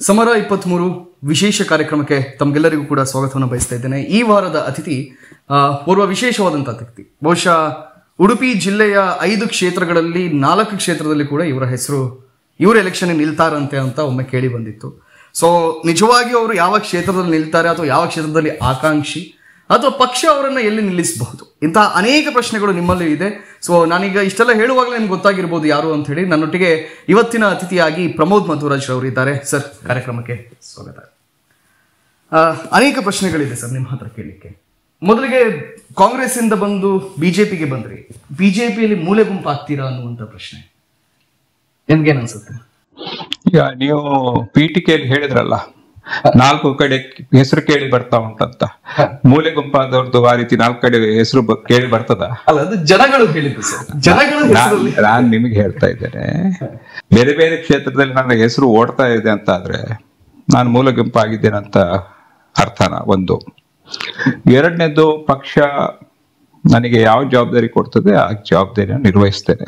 ಸಮರ ಇಪ್ಪತ್ತ್ಮೂರು ವಿಶೇಷ ಕಾರ್ಯಕ್ರಮಕ್ಕೆ ತಮಗೆಲ್ಲರಿಗೂ ಕೂಡ ಸ್ವಾಗತವನ್ನು ಬಯಸ್ತಾ ಇದ್ದೇನೆ ಈ ವಾರದ ಅತಿಥಿ ಆ, ಓರ್ವ ವಿಶೇಷವಾದಂಥ ಅತಿಥಿ ಬಹುಶಃ ಉಡುಪಿ ಜಿಲ್ಲೆಯ ಐದು ಕ್ಷೇತ್ರಗಳಲ್ಲಿ ನಾಲ್ಕು ಕ್ಷೇತ್ರದಲ್ಲಿ ಕೂಡ ಇವರ ಹೆಸರು ಇವರು ಎಲೆಕ್ಷನ್ ನಿಲ್ತಾರಂತೆ ಅಂತ ಒಮ್ಮೆ ಕೇಳಿ ಬಂದಿತ್ತು ಸೊ ನಿಜವಾಗಿಯೂ ಅವರು ಯಾವ ಕ್ಷೇತ್ರದಲ್ಲಿ ನಿಲ್ತಾರೆ ಅಥವಾ ಯಾವ ಕ್ಷೇತ್ರದಲ್ಲಿ ಆಕಾಂಕ್ಷಿ ಅಥವಾ ಪಕ್ಷ ಅವರನ್ನ ಎಲ್ಲಿ ನಿಲ್ಲಿಸಬಹುದು ಇಂತಹ ಅನೇಕ ಪ್ರಶ್ನೆಗಳು ನಿಮ್ಮಲ್ಲಿ ಇದೆ ಸೊ ನಾನೀಗ ಇಷ್ಟೆಲ್ಲ ಹೇಳುವಾಗಲೇ ನಿಮ್ಗೆ ಗೊತ್ತಾಗಿರ್ಬೋದು ಯಾರು ಅಂತ ಹೇಳಿ ನನ್ನೊಟ್ಟಿಗೆ ಇವತ್ತಿನ ಅತಿಥಿಯಾಗಿ ಪ್ರಮೋದ್ ಮಧುರಾಜ್ ಅವರು ಇದ್ದಾರೆ ಸರ್ ಕಾರ್ಯಕ್ರಮಕ್ಕೆ ಸ್ವಾಗತ ಆ, ಅನೇಕ ಪ್ರಶ್ನೆಗಳಿದೆ ಸರ್ ನಿಮ್ಮ ಹತ್ರ ಕೇಳಲಿಕ್ಕೆ ಮೊದಲಿಗೆ ಕಾಂಗ್ರೆಸ್ ಇಂದ ಬಂದು ಬಿಜೆಪಿಗೆ ಬಂದ್ರಿ ಬಿಜೆಪಿಯಲ್ಲಿ ಮೂಲೆ ಗುಂಪು ಆಗ್ತೀರಾ ಅನ್ನುವಂತ ಪ್ರಶ್ನೆ ನಿಮ್ಗೇನ್ ಅನ್ಸುತ್ತೆ ಈಗ ನೀವು ಪೀಠಿಕೆಯಲ್ಲಿ ಹೇಳಿದ್ರಲ್ಲ ನಾಲ್ಕು ಕಡೆ ಹೆಸರು ಕೇಳಿ ಬರ್ತಾ ಉಂಟಂತ ಮೂಲೆ ಗುಂಪಾದವ್ರದ್ದು ಆ ರೀತಿ ನಾಲ್ಕು ಕಡೆ ಹೆಸರು ಬ- ಕೇಳಿ ಬರ್ತದ ಅಲ್ಲ ಅದು ಜನಗಳು ಹೇಳಿದ್ದು ಸರ್ ಜನಗಳ ಹೆಸರಲ್ಲಿ ನಾನ್ ನಿಮಗೆ ಹೇಳ್ತಾ ಇದ್ದೇನೆ ಬೇರೆ ಬೇರೆ ಕ್ಷೇತ್ರದಲ್ಲಿ ನನ್ನ ಹೆಸರು ಓಡ್ತಾ ಇದೆ ಅಂತ ಆದ್ರೆ ನಾನು ಮೂಲ ಗುಂಪಾಗಿದ್ದೇನೆ ಅಂತ ಅರ್ಥನ ಒಂದು ಎರಡನೇದು ಪಕ್ಷ ನನಗೆ ಯಾವ ಜವಾಬ್ದಾರಿ ಕೊಡ್ತದೆ ಆ ಜವಾಬ್ದಾರಿಯನ್ನು ನಿರ್ವಹಿಸ್ತೇನೆ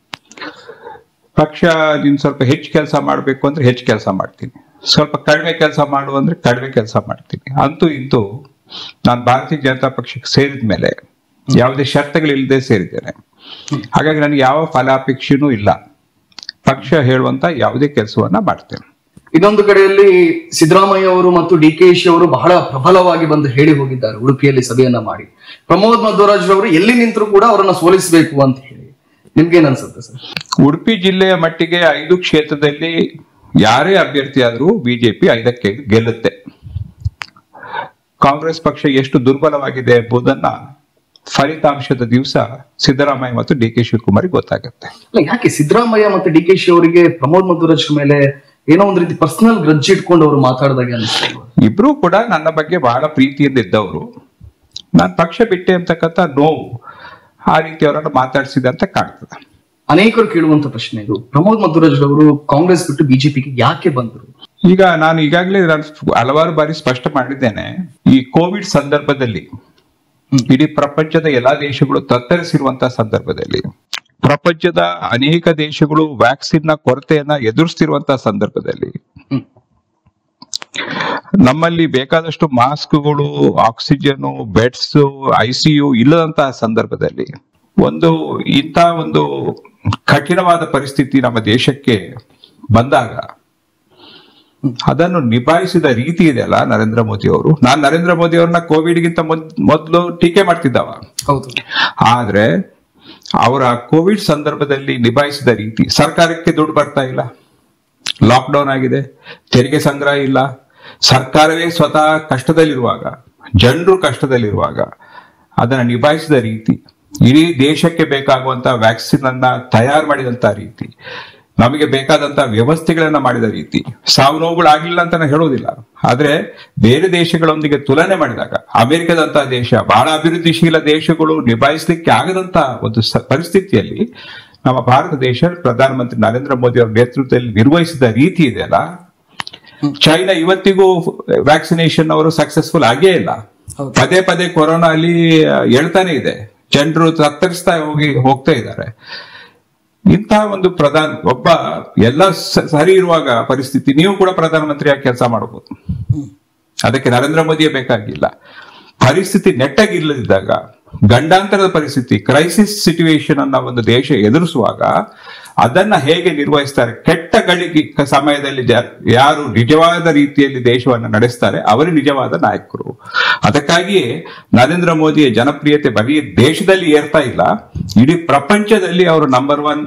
ಪಕ್ಷ ನೀನು ಸ್ವಲ್ಪ ಹೆಚ್ಚು ಕೆಲಸ ಮಾಡಬೇಕು ಅಂದ್ರೆ ಹೆಚ್ಚು ಕೆಲಸ ಮಾಡ್ತೀನಿ ಸ್ವಲ್ಪ ಕಡಿಮೆ ಕೆಲಸ ಮಾಡು ಅಂದ್ರೆ ಕಡಿಮೆ ಕೆಲಸ ಮಾಡ್ತೀನಿ ಅಂತೂ ಇಂತೂ ನಾನು ಭಾರತೀಯ ಜನತಾ ಪಕ್ಷಕ್ಕೆ ಸೇರಿದ ಮೇಲೆ ಯಾವುದೇ ಷರತ್ತುಗಳಿಲ್ಲದೆ ಸೇರಿದ್ದೇನೆ ಹಾಗಾಗಿ ನನಗೆ ಯಾವ ಫಲಾಪೇಕ್ಷೆನೂ ಇಲ್ಲ ಪಕ್ಷ ಹೇಳುವಂತ ಯಾವುದೇ ಕೆಲಸವನ್ನ ಮಾಡ್ತೇನೆ ಇನ್ನೊಂದು ಕಡೆಯಲ್ಲಿ ಸಿದ್ದರಾಮಯ್ಯ ಅವರು ಮತ್ತು ಡಿ ಕೆ ಶಿ ಅವರು ಬಹಳ ಪ್ರಬಲವಾಗಿ ಬಂದು ಹೇಳಿ ಹೋಗಿದ್ದಾರೆ ಉಡುಪಿಯಲ್ಲಿ ಸಭೆಯನ್ನ ಮಾಡಿ ಪ್ರಮೋದ್ ಮಧ್ವರಾಜ್ ಅವರು ಎಲ್ಲಿ ನಿಂತರೂ ಕೂಡ ಅವರನ್ನ ಸೋಲಿಸಬೇಕು ಅಂತ ಹೇಳಿ ನಿಮ್ಗೇನ್ ಅನ್ಸುತ್ತೆ ಸರ್ ಉಡುಪಿ ಜಿಲ್ಲೆಯ ಮಟ್ಟಿಗೆ ಐದು ಕ್ಷೇತ್ರದಲ್ಲಿ ಯಾರೇ ಅಭ್ಯರ್ಥಿ ಆದ್ರೂ ಬಿಜೆಪಿ ಐದಕ್ಕೆ ಐದು ಗೆಲ್ಲುತ್ತೆ ಕಾಂಗ್ರೆಸ್ ಪಕ್ಷ ಎಷ್ಟು ದುರ್ಬಲವಾಗಿದೆ ಎಂಬುದನ್ನ ಫಲಿತಾಂಶದ ದಿವಸ ಸಿದ್ದರಾಮಯ್ಯ ಮತ್ತು ಡಿ ಕೆ ಶಿವಕುಮಾರ್ ಗೊತ್ತಾಗುತ್ತೆ ಅಲ್ಲ ಯಾಕೆ ಸಿದ್ದರಾಮಯ್ಯ ಮತ್ತು ಡಿ ಕೆ ಶಿ ಅವರಿಗೆ ಪ್ರಮೋದ್ ಮಧ್ವರಾಜ್ ಮೇಲೆ ಏನೋ ಒಂದು ರೀತಿ ಪರ್ಸನಲ್ ಗ್ರಜ್ ಇಟ್ಕೊಂಡು ಅವರು ಮಾತಾಡಿದಾಗ ಅನಿಸ್ತು ಇಬ್ರು ಕೂಡ ನನ್ನ ಬಗ್ಗೆ ಬಹಳ ಪ್ರೀತಿಯಿಂದ ಇದ್ದವರು ನಾನು ಪಕ್ಷ ಬಿಟ್ಟೆ ಅಂತಕ್ಕಂಥ ನೋವು ಆ ರೀತಿ ಅವರನ್ನು ಮಾತಾಡಿಸಿದೆ ಅಂತ ಕಾಣ್ತದೆ ಅನೇಕರು ಕೇಳುವಂತ ಪ್ರಶ್ನೆ ಇದು ಪ್ರಮೋದ್ ಮಧ್ವರಾಜ್ ಅವರು ಕಾಂಗ್ರೆಸ್ ಬಿಟ್ಟು ಬಿಜೆಪಿಗೆ ಯಾಕೆ ಬಂದರು ಈಗ ನಾನು ಈಗಾಗಲೇ ನಾನು ಹಲವಾರು ಬಾರಿ ಸ್ಪಷ್ಟ ಮಾಡಿದ್ದೇನೆ ಈ ಕೋವಿಡ್ ಸಂದರ್ಭದಲ್ಲಿ ಇಡೀ ಪ್ರಪಂಚದ ಎಲ್ಲಾ ದೇಶಗಳು ತತ್ತರಿಸಿರುವಂತಹ ಸಂದರ್ಭದಲ್ಲಿ ಪ್ರಪಂಚದ ಅನೇಕ ದೇಶಗಳು ವ್ಯಾಕ್ಸಿನ್ ನ ಕೊರತೆಯನ್ನ ಎದುರಿಸ್ತಿರುವಂತಹ ಸಂದರ್ಭದಲ್ಲಿ ಹ್ಮ್. ನಮ್ಮಲ್ಲಿ ಬೇಕಾದಷ್ಟು ಮಾಸ್ಕ್ಗಳು ಆಕ್ಸಿಜನ್ ಬೆಡ್ಸ್ ಐಸಿಯು ಇಲ್ಲದಂತಹ ಸಂದರ್ಭದಲ್ಲಿ ಒಂದು ಇಂಥ ಒಂದು ಕಠಿಣವಾದ ಪರಿಸ್ಥಿತಿ ನಮ್ಮ ದೇಶಕ್ಕೆ ಬಂದಾಗ ಅದನ್ನು ನಿಭಾಯಿಸಿದ ರೀತಿ ಇದೆಯಲ್ಲ ನರೇಂದ್ರ ಮೋದಿ ಅವರು ನಾನ್ ನರೇಂದ್ರ ಮೋದಿ ಅವ್ರನ್ನ ಕೋವಿಡ್ಗಿಂತ ಮೊದಲು ಟೀಕೆ ಮಾಡ್ತಿದ್ದವ ಹೌದು ಆದ್ರೆ ಅವರ ಕೋವಿಡ್ ಸಂದರ್ಭದಲ್ಲಿ ನಿಭಾಯಿಸಿದ ರೀತಿ ಸರ್ಕಾರಕ್ಕೆ ದುಡ್ಡು ಬರ್ತಾ ಇಲ್ಲ ಲಾಕ್ಡೌನ್ ಆಗಿದೆ ತೆರಿಗೆ ಸಂಗ್ರಹ ಇಲ್ಲ ಸರ್ಕಾರವೇ ಸ್ವತಃ ಕಷ್ಟದಲ್ಲಿರುವಾಗ ಜನರು ಕಷ್ಟದಲ್ಲಿರುವಾಗ ಅದನ್ನ ನಿಭಾಯಿಸಿದ ರೀತಿ ಇಡೀ ದೇಶಕ್ಕೆ ಬೇಕಾಗುವಂತ ವ್ಯಾಕ್ಸಿನ್ ಅನ್ನ ತಯಾರು ಮಾಡಿದಂತ ರೀತಿ ನಮಗೆ ಬೇಕಾದಂತ ವ್ಯವಸ್ಥೆಗಳನ್ನ ಮಾಡಿದ ರೀತಿ ಸಾವು ನೋವುಗಳು ಆಗಿಲ್ಲ ಅಂತ ನಾನು ಹೇಳೋದಿಲ್ಲ ಆದ್ರೆ ಬೇರೆ ದೇಶಗಳೊಂದಿಗೆ ತುಲನೆ ಮಾಡಿದಾಗ ಅಮೆರಿಕದಂತಹ ದೇಶ ಬಹಳ ಅಭಿವೃದ್ಧಿಶೀಲ ದೇಶಗಳು ನಿಭಾಯಿಸಲಿಕ್ಕೆ ಆಗದಂತ ಒಂದು ಸ- ಪರಿಸ್ಥಿತಿಯಲ್ಲಿ ನಮ್ಮ ಭಾರತ ದೇಶ ಪ್ರಧಾನಮಂತ್ರಿ ನರೇಂದ್ರ ಮೋದಿ ಅವರ ನೇತೃತ್ವದಲ್ಲಿ ನಿರ್ವಹಿಸಿದ ರೀತಿ ಇದೆಯಲ್ಲ ಚೈನಾ ಇವತ್ತಿಗೂ ವ್ಯಾಕ್ಸಿನೇಷನ್ ಅವರು ಸಕ್ಸಸ್ಫುಲ್ ಆಗೇ ಇಲ್ಲ ಹೌದು. ಪದೇ ಪದೇ ಕೊರೋನಾ ಅಲ್ಲಿ ಆ, ಹೇಳ್ತಾನೆ ಇದೆ ಜನರು ತತ್ತರಿಸ್ತಾ ಹೋಗಿ ಹೋಗ್ತಾ ಇದ್ದಾರೆ ಇಂತಹ ಒಂದು ಪ್ರಧಾನ ಒಬ್ಬ ಎಲ್ಲ ಸ- ಸರಿ ಇರುವಾಗ ಪರಿಸ್ಥಿತಿ ನೀವು ಕೂಡ ಪ್ರಧಾನಮಂತ್ರಿಯಾಗಿ ಕೆಲಸ ಮಾಡಬಹುದು ಅದಕ್ಕೆ ನರೇಂದ್ರ ಮೋದಿಯೇ ಬೇಕಾಗಿಲ್ಲ ಪರಿಸ್ಥಿತಿ ನೆಟ್ಟಗಿಲ್ಲದಿದ್ದಾಗ ಗಂಡಾಂತರದ ಪರಿಸ್ಥಿತಿ ಕ್ರೈಸಿಸ್ ಸಿಚುವೇಶನ್ ಅನ್ನ ಒಂದು ದೇಶ ಎದುರಿಸುವಾಗ ಅದನ್ನ ಹೇಗೆ ನಿರ್ವಹಿಸ್ತಾರೆ ಕೆಟ್ಟ ಗಳಿಗೆ ಕ- ಸಮಯದಲ್ಲಿ ಜ- ಯಾರು ನಿಜವಾದ ರೀತಿಯಲ್ಲಿ ದೇಶವನ್ನು ನಡೆಸ್ತಾರೆ ಅವರು ನಿಜವಾದ ನಾಯಕರು ಅದಕ್ಕಾಗಿಯೇ ನರೇಂದ್ರ ಮೋದಿಯ ಜನಪ್ರಿಯತೆ ಬರೀ ದೇಶದಲ್ಲಿ ಏರ್ತಾ ಇಲ್ಲ ಇಡೀ ಪ್ರಪಂಚದಲ್ಲಿ ಅವರು ನಂಬರ್ ಒನ್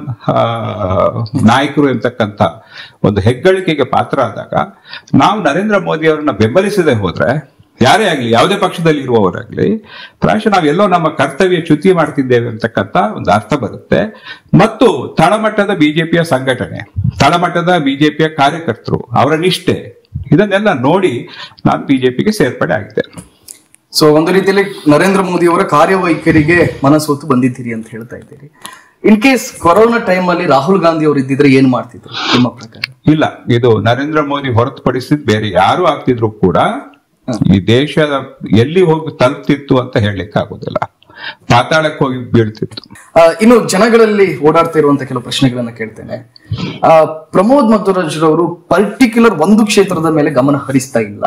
ನಾಯಕರು ಎಂತಕ್ಕಂತ ಒಂದು ಹೆಗ್ಗಳಿಕೆಗೆ ಪಾತ್ರ ಆದಾಗ ನಾವು ನರೇಂದ್ರ ಮೋದಿ ಅವರನ್ನ ಬೆಂಬಲಿಸದೆ ಹೋದ್ರೆ ಯಾರೇ ಆಗ್ಲಿ ಯಾವುದೇ ಪಕ್ಷದಲ್ಲಿ ಇರುವವರಾಗ್ಲಿ ಪ್ರಾಯಶಃ ನಾವೆಲ್ಲೋ ನಮ್ಮ ಕರ್ತವ್ಯ ಚ್ಯುತಿ ಮಾಡ್ತಿದ್ದೇವೆ ಅಂತಕ್ಕಂತ ಒಂದು ಅರ್ಥ ಬರುತ್ತೆ ಮತ್ತು ತಳಮಟ್ಟದ ಬಿಜೆಪಿಯ ಸಂಘಟನೆ ತಳಮಟ್ಟದ ಬಿಜೆಪಿಯ ಕಾರ್ಯಕರ್ತರು ಅವರ ನಿಷ್ಠೆ ಇದನ್ನೆಲ್ಲ ನೋಡಿ ನಾನು ಬಿಜೆಪಿಗೆ ಸೇರ್ಪಡೆ ಆಗಿದ್ದೆ ಸೊ ಒಂದು ರೀತಿಯಲ್ಲಿ ನರೇಂದ್ರ ಮೋದಿ ಅವರ ಕಾರ್ಯವೈಖರಿಗೆ ಮನಸೋತು ಬಂದಿದ್ದೀರಿ ಅಂತ ಹೇಳ್ತಾ ಇದ್ದೀರಿ ಇನ್ ಕೇಸ್ ಕೊರೋನಾ ಟೈಮ್ ಅಲ್ಲಿ ರಾಹುಲ್ ಗಾಂಧಿ ಅವರು ಇದ್ದಿದ್ರೆ ಏನ್ ಮಾಡ್ತಿದ್ರು ನಿಮ್ಮ ಪ್ರಕಾರ ಇಲ್ಲ ಇದು ನರೇಂದ್ರ ಮೋದಿ ಹೊರತುಪಡಿಸಿದ್ ಬೇರೆ ಯಾರು ಆಗ್ತಿದ್ರು ಕೂಡ ಈ ದೇಶದ ಎಲ್ಲಿ ಹೋಗಿ ತಲುಪ್ತಿತ್ತು ಅಂತ ಹೇಳಲಿಕ್ಕೆ ಆಗೋದಿಲ್ಲ ಪಾತಾಳಕ್ಕೆ ಹೋಗಿ ಬೀಳ್ತಿತ್ತು ಆ, ಇನ್ನು ಜನಗಳಲ್ಲಿ ಓಡಾಡ್ತಾ ಇರುವಂತ ಕೆಲವು ಪ್ರಶ್ನೆಗಳನ್ನ ಕೇಳ್ತೇನೆ ಆ, ಪ್ರಮೋದ್ ಮಧ್ವರಾಜ್ರವರು ಪರ್ಟಿಕ್ಯುಲರ್ ಒಂದು ಕ್ಷೇತ್ರದ ಮೇಲೆ ಗಮನ ಹರಿಸ್ತಾ ಇಲ್ಲ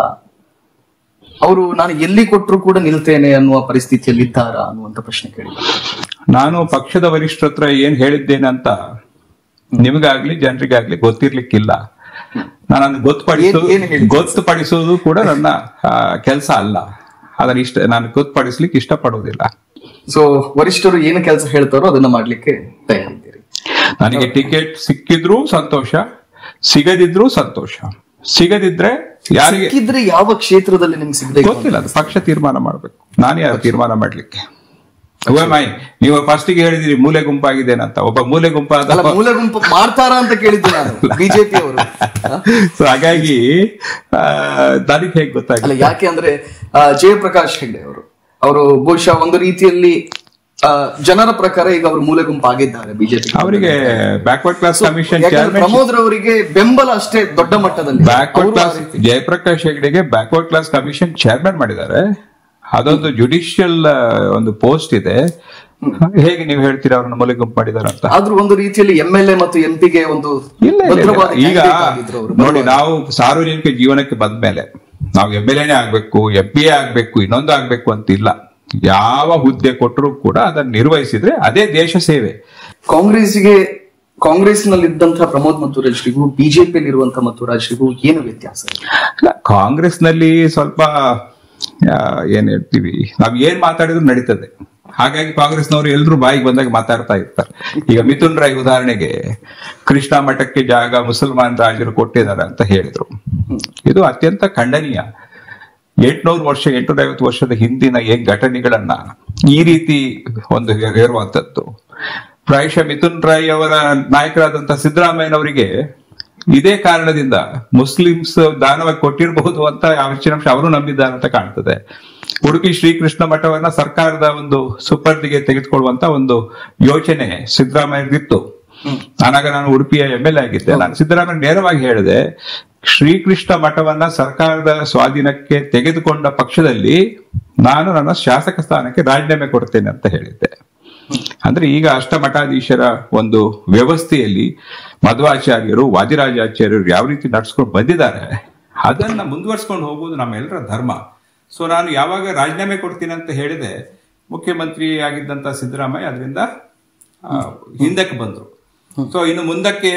ಅವರು ನಾನು ಎಲ್ಲಿ ಕೊಟ್ಟರು ಕೂಡ ನಿಲ್ತೇನೆ ಅನ್ನುವ ಪರಿಸ್ಥಿತಿಯಲ್ಲಿ ಇದ್ದಾರಾ ಅನ್ನುವಂತ ಪ್ರಶ್ನೆ ಕೇಳಿದ್ದಾರೆ ನಾನು ಪಕ್ಷದ ವರಿಷ್ಠರ ಹತ್ರ ಏನ್ ಹೇಳಿದ್ದೇನೆ ಅಂತ ನಿಮಗಾಗ್ಲಿ ಜನರಿಗಾಗ್ಲಿ ಗೊತ್ತಿರ್ಲಿಕ್ಕಿಲ್ಲ ನಾನು ಅದನ್ನ ಗೊತ್ತುಪಡಿಸು ಏನ್- ಏನ್ ಹೇಳಿದ್ರಿ? ಗೊತ್ತುಪಡಿಸೋದು ಕೂಡ ನನ್ನ ಕೆಲಸ ಅಲ್ಲ ಅದನ್ನ ಇಷ್ಟ ನಾನು ಗೊತ್ತುಪಡಿಸ್ಲಿಕ್ಕೆ ಇಷ್ಟಪಡುವುದಿಲ್ಲ ಸೊ ವರಿಷ್ಠರು ಏನು ಕೆಲಸ ಹೇಳ್ತಾರೋ ಅದನ್ನ ಮಾಡ್ಲಿಕ್ಕೆ ತಯಾರಿದ್ದೀರಿ ನನಗೆ ಟಿಕೆಟ್ ಸಿಕ್ಕಿದ್ರೂ ಸಂತೋಷ ಸಿಗದಿದ್ರೂ ಸಂತೋಷ ಸಿಗದಿದ್ರೆ ಯಾರಿಗೆ ಸಿಕ್ಕಿದ್ರೆ ಯಾವ ಕ್ಷೇತ್ರದಲ್ಲಿ ನಿಮ್ಗೆ ಸಿಗ್ಬೇಕು ಅಂತ? ಗೊತ್ತಿಲ್ಲ ಅದು ಪಕ್ಷ ತೀರ್ಮಾನ ಮಾಡ್ಬೇಕು ನಾನು ಯಾರು ತೀರ್ಮಾನ ಮಾಡ್ಲಿಕ್ಕೆ ಮೈ ನೀವು ಫಸ್ಟಿಗೆ ಹೇಳಿದಿರಿ ಮೂಲೆ ಗುಂಪಾಗಿದ್ದೇನಂತ ಒಬ್ಬ ಮೂಲೆ ಗುಂಪಾದ ಅಲ್ಲ ಮೂಲ ಗುಂಪು ಮಾಡ್ತಾರ ಅಂತ ಕೇಳಿದ್ದು ನಾನು ಬಿಜೆಪಿ ಅವರು ಸೊ ಹಾಗಾಗಿ ಆ, ನನಗೆ ಹೇಗೆ ಗೊತ್ತಾಗಲ್ಲ ಅಲ್ಲ ಯಾಕೆ ಅಂದ್ರೆ ಆ, ಜಯಪ್ರಕಾಶ್ ಹೆಗ್ಡೆ ಅವರು ಅವರು ಬಹುಶಃ ಒಂದು ರೀತಿಯಲ್ಲಿ ಆ, ಜನರ ಪ್ರಕಾರ ಈಗ ಅವರು ಮೂಲೆ ಗುಂಪು ಆಗಿದ್ದಾರೆ ಬಿಜೆಪಿ ಅವರಿಗೆ ಬ್ಯಾಕ್ವರ್ಡ್ ಕ್ಲಾಸ್ ಕಮಿಷನ್ ಯಾಕಂದ್ರೆ ಚೇರ್ಮನ್ ಪ್ರಮೋದ್ ರವರಿಗೆ ಬೆಂಬಲ ಅಷ್ಟೇ ದೊಡ್ಡ ಮಟ್ಟದಲ್ಲಿ ಬ್ಯಾಕ್ವರ್ಡ್ ಅವರು ಆ ಕ್ಲಾಸ್ ರೀತಿ- ಜಯಪ್ರಕಾಶ್ ಹೆಗಡೆಗೆ ಬ್ಯಾಕ್ವರ್ಡ್ ಕ್ಲಾಸ್ ಕಮಿಷನ್ ಚೇರ್ಮನ್ ಮಾಡಿದ್ದಾರೆ ಅದೊಂದು ಜುಡಿಷಿಯಲ್ ಒಂದು ಪೋಸ್ಟ್ ಇದೆ ಹೇಗೆ ನೀವು ಹೇಳ್ತೀರಾ ಅವ್ರನ್ನ ಮೂಲೆ ಗುಂಪು ಮಾಡಿದಾರೆ ಅಂತ ಆದ್ರೂ ಒಂದು ರೀತಿಯಲ್ಲಿ ಎಂ ಎಲ್ ಎ ಮತ್ತು ಎಂ ಪಿಗೆ ಒಂದು ಇಲ್ಲ ಇಲ್ಲ, ಇಲ್ಲ ಭದ್ರವಾದ ಈಗ candidate ಆಗಿದ್ರು ಅವರು ನೋಡಿ ನಾವು ಸಾರ್ವಜನಿಕ ಜೀವನಕ್ಕೆ ಬಂದ ಮೇಲೆ ನಾವು ಎಂ ಎಲ್ ಎನೇ ಆಗ್ಬೇಕು ಎಂ ಪಿ ಎ ಆಗ್ಬೇಕು ಇನ್ನೊಂದು ಆಗ್ಬೇಕು ಅಂತ ಇಲ್ಲ ಯಾವ ಹುದ್ದೆ ಕೊಟ್ಟರು ಕೂಡ ಅದನ್ನ ನಿರ್ವಹಿಸಿದ್ರೆ ಅದೇ ದೇಶ ಸೇವೆ ಕಾಂಗ್ರೆಸ್ಗೆ ಕಾಂಗ್ರೆಸ್ ನಲ್ಲಿ ಇದ್ದಂತಹ ಪ್ರಮೋದ್ ಮಧ್ವರಾಜ್ರಿಗೂ ಬಿಜೆಪಿಯಲ್ಲಿ ಇರುವಂತಹ ಮಧ್ವರಾಜ್ರಿಗೂ ಏನು ವ್ಯತ್ಯಾಸ ಇದೆ? ಇಲ್ಲ ಕಾಂಗ್ರೆಸ್ನಲ್ಲಿ ಸ್ವಲ್ಪ ಆ, ಏನ್ ಹೇಳ್ತೀವಿ ನಾವ್ ಏನ್ ಮಾತಾಡಿದ್ರು ನಡೀತದೆ ಹಾಗಾಗಿ ಕಾಂಗ್ರೆಸ್ನವರು ಎಲ್ಲರೂ ಬಾಯಿಗೆ ಬಂದಾಗ ಮಾತಾಡ್ತಾ ಇರ್ತಾರೆ ಈಗ ಮಿಥುನ್ ರಾಯ್ ಉದಾಹರಣೆಗೆ ಕೃಷ್ಣ ಮಠಕ್ಕೆ ಜಾಗ ಮುಸಲ್ಮಾನ್ ರಾಜರು ಕೊಟ್ಟಿದ್ದಾರೆ ಅಂತ ಹೇಳಿದ್ರು ಇದು ಅತ್ಯಂತ ಖಂಡನೀಯ ಎಂಟ್ನೂರು ವರ್ಷ ಎಂಟುನೂರ ಐವತ್ತು ವರ್ಷದ ಹಿಂದಿನ ಏನ್ ಘಟನೆಗಳನ್ನ ಈ ರೀತಿ ಒಂದು ಹೇರುವಂತದ್ದು ಪ್ರಾಯಶಃ ಮಿಥುನ್ ರಾಯ್ ಅವರ ನಾಯಕರಾದಂತ ಸಿದ್ದರಾಮಯ್ಯನವರಿಗೆ ಇದೇ ಕಾರಣದಿಂದ ಮುಸ್ಲಿಮ್ಸ್ ದಾನವಾಗಿ ಕೊಟ್ಟಿರಬಹುದು ಅಂತ ಅಂಶ ಅವರು ನಂಬಿದ್ದಾರೆ ಅಂತ ಕಾಣ್ತದೆ ಉಡುಪಿ ಶ್ರೀಕೃಷ್ಣ ಮಠವನ್ನ ಸರ್ಕಾರದ ಒಂದು ಸುಪರ್ದಿಗೆ ತೆಗೆದುಕೊಳ್ಳುವಂತ ಒಂದು ಯೋಚನೆ ಸಿದ್ದರಾಮಯ್ಯಗಿತ್ತು ನಾನಾಗ ನಾನು ಉಡುಪಿಯ ಎಂ ಎಲ್ ಎ ಆಗಿದ್ದೆ ನಾನು ಸಿದ್ದರಾಮಯ್ಯ ನೇರವಾಗಿ ಹೇಳಿದೆ ಶ್ರೀಕೃಷ್ಣ ಮಠವನ್ನ ಸರ್ಕಾರದ ಸ್ವಾಧೀನಕ್ಕೆ ತೆಗೆದುಕೊಂಡ ಪಕ್ಷದಲ್ಲಿ ನಾನು ನನ್ನ ಶಾಸಕ ಸ್ಥಾನಕ್ಕೆ ರಾಜೀನಾಮೆ ಕೊಡ್ತೇನೆ ಅಂತ ಹೇಳಿದ್ದೆ ಅಂದ್ರೆ ಈಗ ಅಷ್ಟಮಠಾಧೀಶರ ಒಂದು ವ್ಯವಸ್ಥೆಯಲ್ಲಿ ಮಧ್ವಾಚಾರ್ಯರು ವಾದಿರಾಜಾಚಾರ್ಯರು ಯಾವ ರೀತಿ ನಡ್ಸ್ಕೊಂಡು ಬಂದಿದ್ದಾರೆ ಅದನ್ನ ಮುಂದುವರ್ಸ್ಕೊಂಡು ಹೋಗುವುದು ನಮ್ಮೆಲ್ಲರ ಧರ್ಮ ಸೊ ನಾನು ಯಾವಾಗ ರಾಜೀನಾಮೆ ಕೊಡ್ತೀನಿ ಅಂತ ಹೇಳಿದೆ ಮುಖ್ಯಮಂತ್ರಿ ಆಗಿದ್ದಂತ ಸಿದ್ದರಾಮಯ್ಯ ಅದರಿಂದ ಆ, ಹಿಂದಕ್ಕೆ ಬಂದ್ರು ಸೊ ಇನ್ನು ಮುಂದಕ್ಕೆ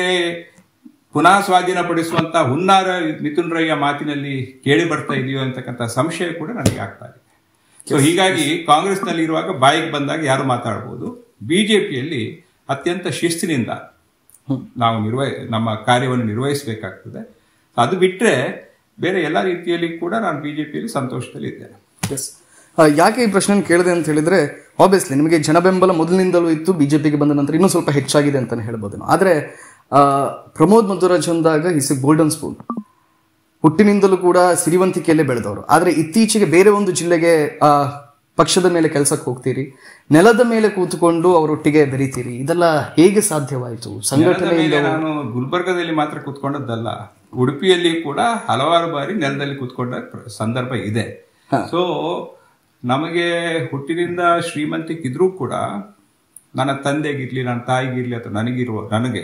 ಪುನಃ ಸ್ವಾಧೀನಪಡಿಸುವಂತ ಹುನ್ನಾರ ಮಿಥುನ್ ರೈಯ ಮಾತಿನಲ್ಲಿ ಕೇಳಿ ಬರ್ತಾ ಇದೆಯೋ ಅಂತಕ್ಕಂಥ ಸಂಶಯ ಕೂಡ ನನಗೆ ಆಗ್ತಾ ಇದೆ ಸೊ ಹೀಗಾಗಿ ಕಾಂಗ್ರೆಸ್ನಲ್ಲಿ ಇರುವಾಗ ಬಾಯಿಗೆ ಬಂದಾಗ ಯಾರು ಮಾತಾಡಬಹುದು ಬಿಜೆಪಿಯಲ್ಲಿ ಅತ್ಯಂತ ಶಿಸ್ತಿನಿಂದ ನಾವು ನಿರ್ವಹ ನಮ್ಮ ಕಾರ್ಯವನ್ನು ನಿರ್ವಹಿಸಬೇಕಾಗ್ತದೆ ಅದು ಬಿಟ್ರೆ ಬೇರೆ ಎಲ್ಲ ರೀತಿಯಲ್ಲಿ ಕೂಡ ನಾನು ಬಿಜೆಪಿಯಲ್ಲಿ ಸಂತೋಷದಲ್ಲಿ ಇದ್ದೇನೆ Yes. ಆ, ಯಾಕೆ ಈ ಪ್ರಶ್ನೆ ಕೇಳಿದೆ ಅಂತ ಹೇಳಿದ್ರೆ ಆಬ್ವಿಯಸ್ಲಿ ನಿಮಗೆ ಜನಬೆಂಬಲ ಮೊದಲಿನಿಂದಲೂ ಇತ್ತು ಬಿಜೆಪಿಗೆ ಬಂದ ನಂತರ ಇನ್ನೂ ಸ್ವಲ್ಪ ಹೆಚ್ಚಾಗಿದೆ ಅಂತಾನೆ ಹೇಳ್ಬೋದು ಆದ್ರೆ ಆ, ಪ್ರಮೋದ್ ಮಧ್ವರಾಜ್ ಅಂದಾಗ ಇಸ್ ಎ ಗೋಲ್ಡನ್ ಸ್ಪೂನ್ ಹುಟ್ಟಿನಿಂದಲೂ ಕೂಡ ಸಿರಿವಂತಿಕೆಯಲ್ಲೇ ಬೆಳೆದವರು ಆದ್ರೆ ಇತ್ತೀಚೆಗೆ ಬೇರೆ ಒಂದು ಜಿಲ್ಲೆಗೆ ಆ ಪಕ್ಷದ ಮೇಲೆ ಕೆಲಸಕ್ಕೆ ಹೋಗ್ತೀರಿ ನೆಲದ ಮೇಲೆ ಕೂತ್ಕೊಂಡು ಅವರೊಟ್ಟಿಗೆ ಬೆರೀತೀರಿ ಇದೆಲ್ಲ ಹೇಗೆ ಸಾಧ್ಯವಾಯಿತು ನೆಲದ ಸಂಘಟನೆಯಿಂದ ಮೇಲೆ ನಾನು ಗುಲ್ಬರ್ಗದಲ್ಲಿ ಮಾತ್ರ ಕೂತ್ಕೊಂಡದ್ದಲ್ಲ ಉಡುಪಿಯಲ್ಲಿ ಕೂಡ ಹಲವಾರು ಬಾರಿ ನೆಲದಲ್ಲಿ ಕೂತ್ಕೊಂಡ ಪ್ರ- ಸಂದರ್ಭ ಇದೆ ಸೊ ನಮಗೆ ಹುಟ್ಟಿನಿಂದ ಶ್ರೀಮಂತಿಕೆ ಇದ್ರೂ ಕೂಡ ನನ್ನ ತಂದೆಗಿರ್ಲಿ ನನ್ನ ತಾಯಿಗಿರ್ಲಿ ಅಥವಾ ನನಗಿರುವ ನನಗೆ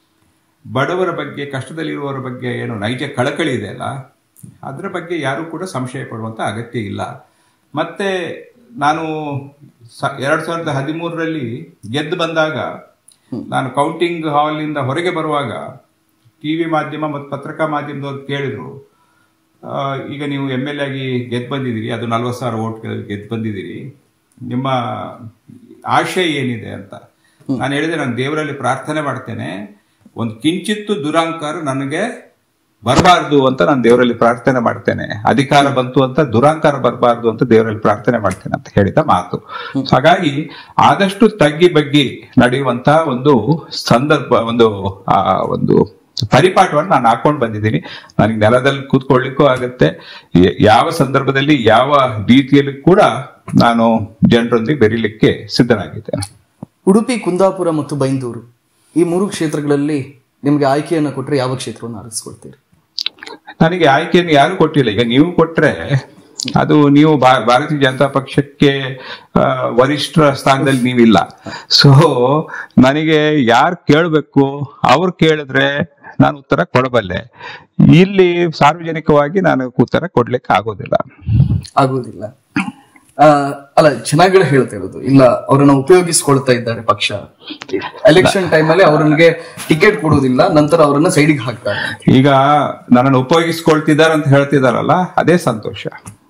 ಬಡವರ ಬಗ್ಗೆ ಕಷ್ಟದಲ್ಲಿರುವವರ ಬಗ್ಗೆ ಏನು ನೈಜ ಕಳಕಳಿ ಇದೆ ಅಲ್ಲ ಅದರ ಬಗ್ಗೆ ಯಾರೂ ಕೂಡ ಸಂಶಯ ಪಡುವಂತ ಅಗತ್ಯ ಇಲ್ಲ ಮತ್ತೆ ನಾನು ಸ- ಎರಡ್ ಸಾವಿರದ ಹದಿಮೂರರಲ್ಲಿ ಗೆದ್ದು ಬಂದಾಗ ನಾನು ಕೌಂಟಿಂಗ್ ಹಾಲ್ನಿಂದ ಹೊರಗೆ ಬರುವಾಗ ಟಿವಿ ಮಾಧ್ಯಮ ಮತ್ತು ಪತ್ರಿಕಾ ಮಾಧ್ಯಮದವ್ರು ಕೇಳಿದ್ರು ಆ, ಈಗ ನೀವು ಎಮ್ ಎಲ್ ಎ ಆಗಿ ಗೆದ್ದು ಬಂದಿದ್ದೀರಿ ಅದು ನಲ್ವತ್ತು ಸಾವಿರ ಓಟ್ಗಳಲ್ಲಿ ಗೆದ್ದು ಬಂದಿದ್ದೀರಿ ನಿಮ್ಮ ಆಶಯ ಏನಿದೆ ಅಂತ ನಾನು ಹೇಳಿದೆ ನಾನು ದೇವರಲ್ಲಿ ಪ್ರಾರ್ಥನೆ ಮಾಡ್ತೇನೆ ಒಂದು ಕಿಂಚಿತ್ತು ದುರಾಂಕಾರ ನನಗೆ ಬರಬಾರ್ದು ಅಂತ ನಾನು ದೇವರಲ್ಲಿ ಪ್ರಾರ್ಥನೆ ಮಾಡ್ತೇನೆ ಅಧಿಕಾರ ಬಂತು ಅಂತ ದುರಾಂಕಾರ ಬರಬಾರ್ದು ಅಂತ ದೇವರಲ್ಲಿ ಪ್ರಾರ್ಥನೆ ಮಾಡ್ತೇನೆ ಅಂತ ಹೇಳಿದ ಮಾತು ಹಾಗಾಗಿ ಆದಷ್ಟು ತಗ್ಗಿ ಬಗ್ಗಿ ನಡೆಯುವಂತ ಒಂದು ಸಂದರ್ಭ ಒಂದು ಆ ಒಂದು ಪರಿಪಾಠವನ್ನು ನಾನು ಹಾಕೊಂಡು ಬಂದಿದ್ದೀನಿ ನನಗೆ ನೆಲದಲ್ಲಿ ಕೂತ್ಕೊಳ್ಳಿಕ್ಕೂ ಆಗತ್ತೆ ಯ- ಯಾವ ಸಂದರ್ಭದಲ್ಲಿ ಯಾವ ರೀತಿಯಲ್ಲಿ ಕೂಡ ನಾನು ಜನರೊಂದಿಗೆ ಬೆರೀಲಿಕ್ಕೆ ಸಿದ್ಧನಾಗಿದ್ದೇನೆ ಉಡುಪಿ ಕುಂದಾಪುರ ಮತ್ತು ಬೈಂದೂರು ಈ ಮೂರು ಕ್ಷೇತ್ರಗಳಲ್ಲಿ ನಿಮಗೆ ಆಯ್ಕೆಯನ್ನು ಕೊಟ್ಟರೆ ಯಾವ ಕ್ಷೇತ್ರವನ್ನು ಆರಿಸ್ಕೊಳ್ತೀರಿ ನನಗೆ ಆಯ್ಕೆಯನ್ನು ಯಾರು ಕೊಟ್ಟಿಲ್ಲ ಈಗ ನೀವು ಕೊಟ್ರೆ ಅದು ನೀವು ಭಾ- ಭಾರತೀಯ ಜನತಾ ಪಕ್ಷಕ್ಕೆ ಆ, ವರಿಷ್ಠರ ಸ್ಥಾನದಲ್ಲಿ ನೀವಿಲ್ಲ ಸೊ ನನಗೆ ಯಾರು ಕೇಳಬೇಕು ಅವ್ರು ಕೇಳಿದ್ರೆ ನಾನು ಉತ್ತರ ಕೊಡಬಲ್ಲೆ ಇಲ್ಲಿ ಸಾರ್ವಜನಿಕವಾಗಿ ನಾನು ಉತ್ತರ ಕೊಡ್ಲಿಕ್ಕೆ ಆಗೋದಿಲ್ಲ ಆಗುವುದಿಲ್ಲ ಆ, ಅಲ್ಲ ಜನಗಳು ಹೇಳ್ತಾ ಇರೋದು ಇಲ್ಲ ಅವರನ್ನ ಉಪಯೋಗಿಸ್ಕೊಳ್ತಾ ಇದ್ದಾರೆ ಪಕ್ಷ ಎಲೆಕ್ಷನ್ ಟೈಮಲ್ಲಿ ಅವರಿಗೆ ಟಿಕೆಟ್ ಕೊಡುವುದಿಲ್ಲ ನಂತರ ಅವರನ್ನ ಸೈಡಿಗೆ ಹಾಕ್ತಾರೆ ಈಗ ನನ್ನನ್ನು ಉಪಯೋಗಿಸ್ಕೊಳ್ತಿದ್ದಾರೆ ಅಂತ ಹೇಳ್ತಿದಾರಲ್ಲ ಅದೇ ಸಂತೋಷ